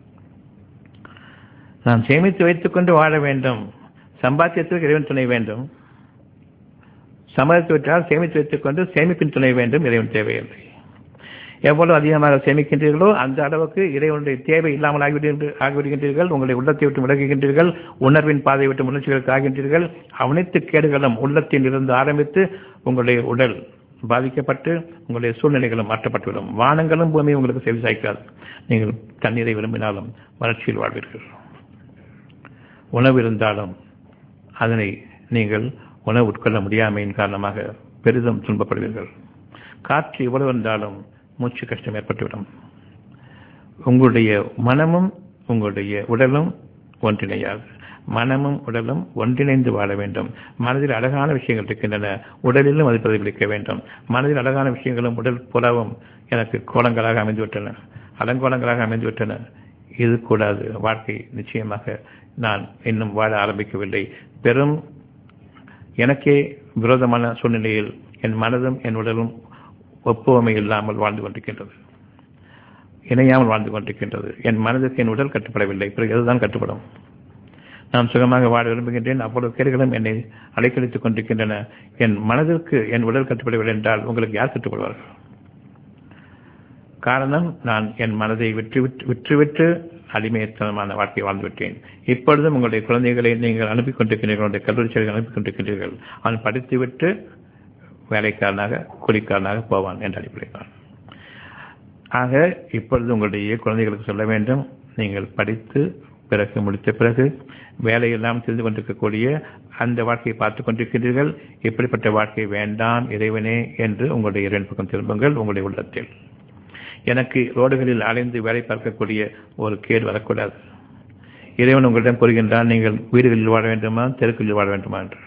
நான் சேமித்து வைத்துக் கொண்டு வாழ வேண்டும் சம்பாத்தியத்திற்கு இறைவன் துணை வேண்டும் சம்பாதித்து விட்டால் சேமித்து வைத்துக் கொண்டு சேமிப்பின் துணை வேண்டும் இறைவன் தேவையில்லை எவ்வளவு அதிகமாக சேமிக்கின்றீர்களோ அந்த அளவுக்கு இறைவனுடைய தேவை இல்லாமல் ஆகிவிடுகின்றீர்கள் உங்களுடைய உள்ளத்தை விட்டு விலகுகின்றீர்கள் உணர்வின் பாதை விட்டு முயற்சிகளுக்கு ஆகின்றீர்கள் அனைத்து கேடுகளும் உள்ளத்தில் இருந்து ஆரம்பித்து உங்களுடைய உடல் பாதிக்கப்பட்டு உங்களுடைய சூழ்நிலைகளும் மாற்றப்பட்டுவிடும் வானங்களும் பூமி உங்களுக்கு செவி சாய்க்காது நீங்கள் தண்ணீரை விரும்பினாலும் வறட்சியில் வாழ்வீர்கள் உணவு இருந்தாலும் அதனை நீங்கள் உணவு உட்கொள்ள முடியாமையின் காரணமாக பெரிதும் துன்பப்படுவீர்கள் காற்று இவ்வளவு இருந்தாலும் மூச்சு கஷ்டம் ஏற்பட்டுவிடும் உங்களுடைய மனமும் உங்களுடைய உடலும் ஒன்றிணையாது மனமும் உடலும் ஒன்றிணைந்து வாழ வேண்டும் மனதில் அழகான விஷயங்கள் இருக்கின்றன உடலிலும் அது பிரதிபலிக்க வேண்டும் மனதில் அழகான விஷயங்களும் உடல் புலவும் எனக்கு கோலங்களாக அமைந்துவிட்டன அலங்கோலங்களாக அமைந்துவிட்டன இது கூடாது வாழ்க்கை நிச்சயமாக நான் இன்னும் வாழ ஆரம்பிக்கவில்லை பெரும் எனக்கே விரோதமான சூழ்நிலையில் என் மனதும் என் உடலும் ஒப்புவமை இல்லாமல் வாழ்ந்து கொண்டிருக்கின்றது இணையாமல் வாழ்ந்து கொண்டிருக்கின்றது என் மனதுக்கு என் உடல் கட்டுப்படவில்லை பிறகு எதுதான் கட்டுப்படும் நான் சுகமாக வாழ விரும்புகின்றேன் அவ்வளவு கேடுகளும் என்னை அலைக்கழித்துக் கொண்டிருக்கின்றன என் மனதிற்கு என் உடல் கட்டுப்படவில்லை என்றால் உங்களுக்கு யார் கட்டுப்படுவார்கள் காரணம் நான் என் மனதை விற்று விற்றுவிட்டு அடிமையத்தனமான வாழ்க்கை வாழ்ந்துவிட்டேன் இப்பொழுதும் உங்களுடைய குழந்தைகளை நீங்கள் அனுப்பி கொண்டிருக்கிறீர்கள் உங்களுடைய கல்லூரி செயல்களை அனுப்பி கொண்டிருக்கிறீர்கள் அவன் படித்துவிட்டு வேலைக்காரனாக கூலிக்காரனாக போவான் என்ற அடிப்படையில் ஆக இப்பொழுது உங்களுடைய குழந்தைகளுக்கு சொல்ல வேண்டும் நீங்கள் படித்து பிறகு முடித்த பிறகு வேலையெல்லாம் தெரிந்து கொண்டிருக்கக்கூடிய அந்த வாழ்க்கையை பார்த்துக் கொண்டிருக்கிறீர்கள் இப்படிப்பட்ட வாழ்க்கை வேண்டாம் இறைவனே என்று உங்களுடைய இறைவன் பக்கம் திரும்புங்கள் உங்களுடைய உள்ளத்தில் எனக்கு ரோடுகளில் அலைந்து வேலை பார்க்கக்கூடிய ஒரு கேடு வரக்கூடாது இறைவன் உங்களிடம் கூறுகின்றால் நீங்கள் வீடுகளில் வாழ வேண்டுமா தெருக்களில் வாழ வேண்டுமா என்று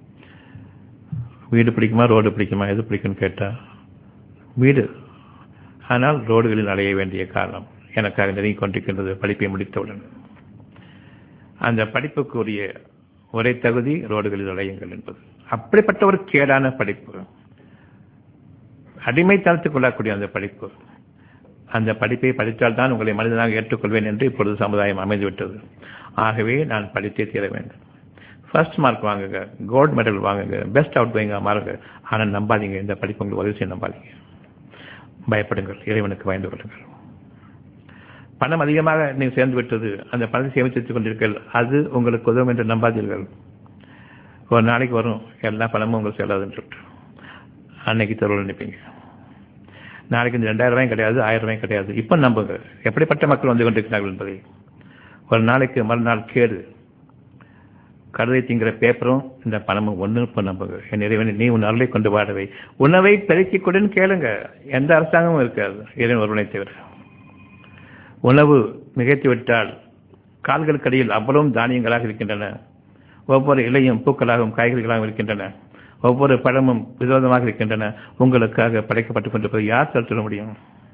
வீடு பிடிக்குமா ரோடு பிடிக்குமா எது பிடிக்கும்னு கேட்டால் வீடு ஆனால் ரோடுகளில் அடைய வேண்டிய காரணம் எனக்காக நெருங்கிக் கொண்டிருக்கின்றது படிப்பை முடித்தவுடன் அந்த படிப்புக்குரிய ஒரே தகுதி ரோடுகளில் அடையுங்கள் என்பது அப்படிப்பட்ட ஒரு கேடான படிப்பு அடிமைத்தனத்துக் கொள்ளக்கூடிய அந்த படிப்பு அந்த படிப்பை படித்தால் தான் உங்களை மனிதனாக ஏற்றுக்கொள்வேன் என்று இப்பொழுது சமுதாயம் அமைந்துவிட்டது ஆகவே நான் படித்தே தீர வேண்டும் ஃபர்ஸ்ட் மார்க் வாங்குங்க கோல்டு மெடல் வாங்குங்க பெஸ்ட் அவுட் கோயிங்க மாறுங்க ஆனால் நம்பாதீங்க இந்த படிப்பு உங்களுக்கு உதவி செய்ய நம்பாதீங்க பயப்படுங்கள் இறைவனுக்கு பயந்து கொள்ளுங்கள் பணம் அதிகமாக நீங்கள் சேர்ந்து விட்டது அந்த பணத்தை சேமித்து கொண்டீர்கள் அது உங்களுக்கு உதவும் என்று நம்பாதீர்கள் ஒரு நாளைக்கு வரும் எல்லா பணமும் உங்களுக்கு செல்லாதுன்னு சொல்லிட்டு அன்னைக்கு தெருவில் நினைப்பீங்க நாளைக்கு இந்த ரெண்டாயிரம் ரூபாயும் கிடையாது ஆயிரம் ரூபாயும் கிடையாது இப்போ நம்புங்க எப்படிப்பட்ட மக்கள் வந்து கொண்டிருக்கிறார்கள் என்பதை ஒரு நாளைக்கு மறுநாள் கேடு கழுதை திங்கிற பேப்பரும் இந்த பணமும் ஒன்று இப்போ நம்புங்க என் இறைவனை நீ உன் அருளை கொண்டு வாடவை உணவை பெருக்கிக் கொடுன்னு கேளுங்க எந்த அரசாங்கமும் இருக்காது இறைவன் ஒருவனை தவிர உணவு மிகைத்து விட்டால் கால்களுக்கு அடியில் அவ்வளவும் தானியங்களாக இருக்கின்றன ஒவ்வொரு இலையும் பூக்களாகவும் காய்கறிகளாகவும் இருக்கின்றன ஒவ்வொரு பழமும் விரோதமாக இருக்கின்றன உங்களுக்காக படைக்கப்பட்டுக் கொண்டிருப்பது யார் தடுத்துட முடியும்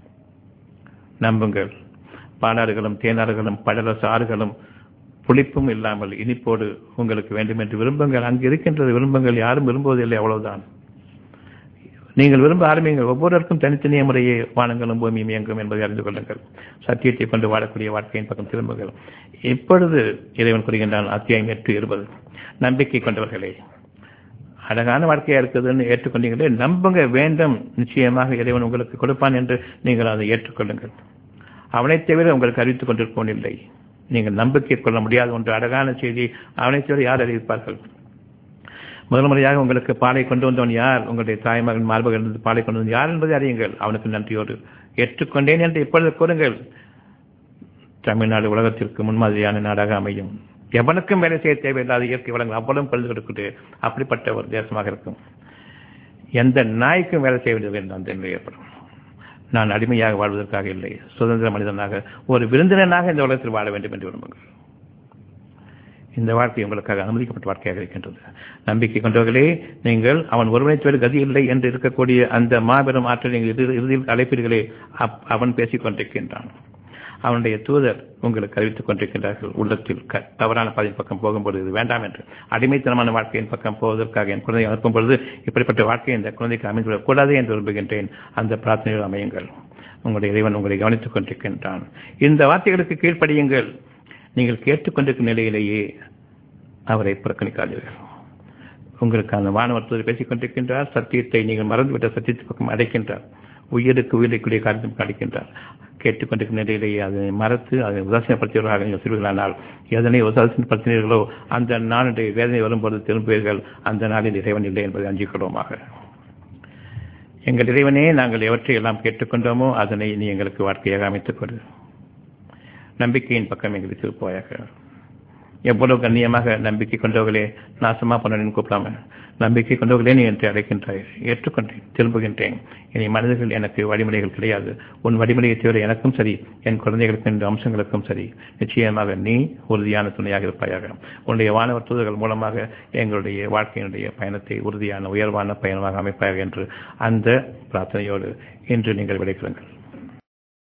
நம்புங்கள் பாலாறுகளும் தேனாறுகளும் படல சாறுகளும் புளிப்பும் இல்லாமல் இனிப்போடு உங்களுக்கு வேண்டும் என்று விரும்புங்கள் அங்கு இருக்கின்றது விரும்புங்கள் யாரும் விரும்புவதில்லை அவ்வளவுதான் நீங்கள் விரும்ப ஆரம்பிங்கள் ஒவ்வொருவருக்கும் தனித்தனிய முறையே வானங்களும் பூமியும் இயங்கும் என்பதை அறிந்து கொள்ளுங்கள் சத்தியத்தை கொண்டு வாழக்கூடிய வாழ்க்கையின் பக்கம் திரும்புங்கள் இப்பொழுது இறைவன் கூறுகின்றான் அத்தியாயம் எட்டு இருபது நம்பிக்கை கொண்டவர்களே அழகான வாழ்க்கையா இருக்குதுன்னு ஏற்றுக்கொண்டீங்களே நம்புங்க வேண்டும் நிச்சயமாக இறைவன் உங்களுக்கு கொடுப்பான் என்று நீங்கள் அதை ஏற்றுக்கொள்ளுங்கள் அவனை தவிர உங்களுக்கு அறிவித்துக் கொண்டிருப்போன் இல்லை நீங்கள் நம்பிக்கை கொள்ள முடியாத ஒன்று அழகான செய்தி அவனை தவிர யார் அறிவிப்பார்கள் முதல் முறையாக உங்களுக்கு பாலை கொண்டு வந்தவன் யார் உங்களுடைய தாய்மகன் மார்பகன் இருந்து பாலை கொண்டு வந்தவன் யார் என்பதை அறியுங்கள் அவனுக்கு நன்றியோடு ஏற்றுக்கொண்டேன் என்று இப்பொழுது கூறுங்கள் தமிழ்நாடு உலகத்திற்கு முன்மாதிரியான நாடாக அமையும் எவனுக்கும் வேலை செய்ய தேவையில்லாத இயற்கை வளங்கள் அவ்வளவு பழுது கொடுக்குது அப்படிப்பட்ட ஒரு தேசமாக இருக்கும் எந்த நாய்க்கும் வேலை செய்வதில்லை என்று அந்த நிலை ஏற்படும் நான் அடிமையாக வாழ்வதற்காக இல்லை சுதந்திர மனிதனாக ஒரு விருந்தினனாக இந்த உலகத்தில் வாழ வேண்டும் என்று விரும்புங்கள் இந்த வாழ்க்கை உங்களுக்காக அனுமதிக்கப்பட்ட வாழ்க்கையாக இருக்கின்றது நம்பிக்கை கொண்டவர்களே நீங்கள் அவன் ஒருவனை தவிர கதி இல்லை என்று இருக்கக்கூடிய அந்த மாபெரும் ஆற்றல் நீங்கள் இறுதியில் அழைப்பீர்களே அவன் பேசிக் கொண்டிருக்கின்றான் அவனுடைய தூதர் உங்களுக்கு அறிவித்துக் கொண்டிருக்கின்றார்கள் உள்ளத்தில் தவறான பாதையின் பக்கம் போகும்போது இது வேண்டாம் என்று அடிமைத்தனமான வாழ்க்கையின் பக்கம் போவதற்காக என் குழந்தையை அனுப்பும் பொழுது இப்படிப்பட்ட வாழ்க்கை இந்த குழந்தைக்கு அமைந்துவிடக் கூடாது என்று விரும்புகின்றேன் அந்த பிரார்த்தனையில் அமையுங்கள் உங்களுடைய இறைவன் உங்களை கவனித்துக் கொண்டிருக்கின்றான் இந்த வார்த்தைகளுக்கு கீழ்ப்படியுங்கள் நீங்கள் கேட்டுக்கொண்டிருக்கும் நிலையிலேயே அவரை புறக்கணிக்காதீர்கள் உங்களுக்கு அந்த மாணவர் பேசிக் கொண்டிருக்கின்றார் சத்தியத்தை நீங்கள் மறந்துவிட்ட சத்தியத்தை பக்கம் அடைக்கின்றார் உயிருக்கு உயிரிக்கூடிய காரியத்தை அடைக்கின்றார் கேட்டுக்கொண்டிருக்கும் நிலையிலேயே அதை மறத்து அதை உதாசீனப்படுத்தியவர்களாக நீங்கள் சிறுவர்களானால் எதனை உதாசீனப்படுத்தினீர்களோ அந்த நாளுடைய வேதனை வரும்போது திரும்புவீர்கள் அந்த நாளில் இறைவன் இல்லை என்பதை அஞ்சிக்கொள்வோமாக எங்கள் இறைவனே நாங்கள் எவற்றை எல்லாம் கேட்டுக்கொண்டோமோ அதனை நீ எங்களுக்கு வாழ்க்கையாக அமைத்துக் கொடு நம்பிக்கையின் பக்கம் எங்களுக்கு திருப்போயாக எவ்வளவு கண்ணியமாக நம்பிக்கை கொண்டவர்களே நாசமா பண்ணு கூப்பிடாம நம்பிக்கை கொண்டவர்களே நீ என்று அழைக்கின்றாய் ஏற்றுக்கொண்டேன் திரும்புகின்றேன் இனி மனிதர்கள் எனக்கு வழிமுறைகள் கிடையாது உன் வழிமுறையை தவிர எனக்கும் சரி என் குழந்தைகளுக்கும் என்ற அம்சங்களுக்கும் சரி நிச்சயமாக நீ உறுதியான துணையாக இருப்பாயாக உன்னுடைய வானவர் தூதர்கள் மூலமாக எங்களுடைய வாழ்க்கையினுடைய பயணத்தை உறுதியான உயர்வான பயணமாக அமைப்பாயாக என்று அந்த பிரார்த்தனையோடு இன்று நீங்கள் விடைக்கிறீர்கள்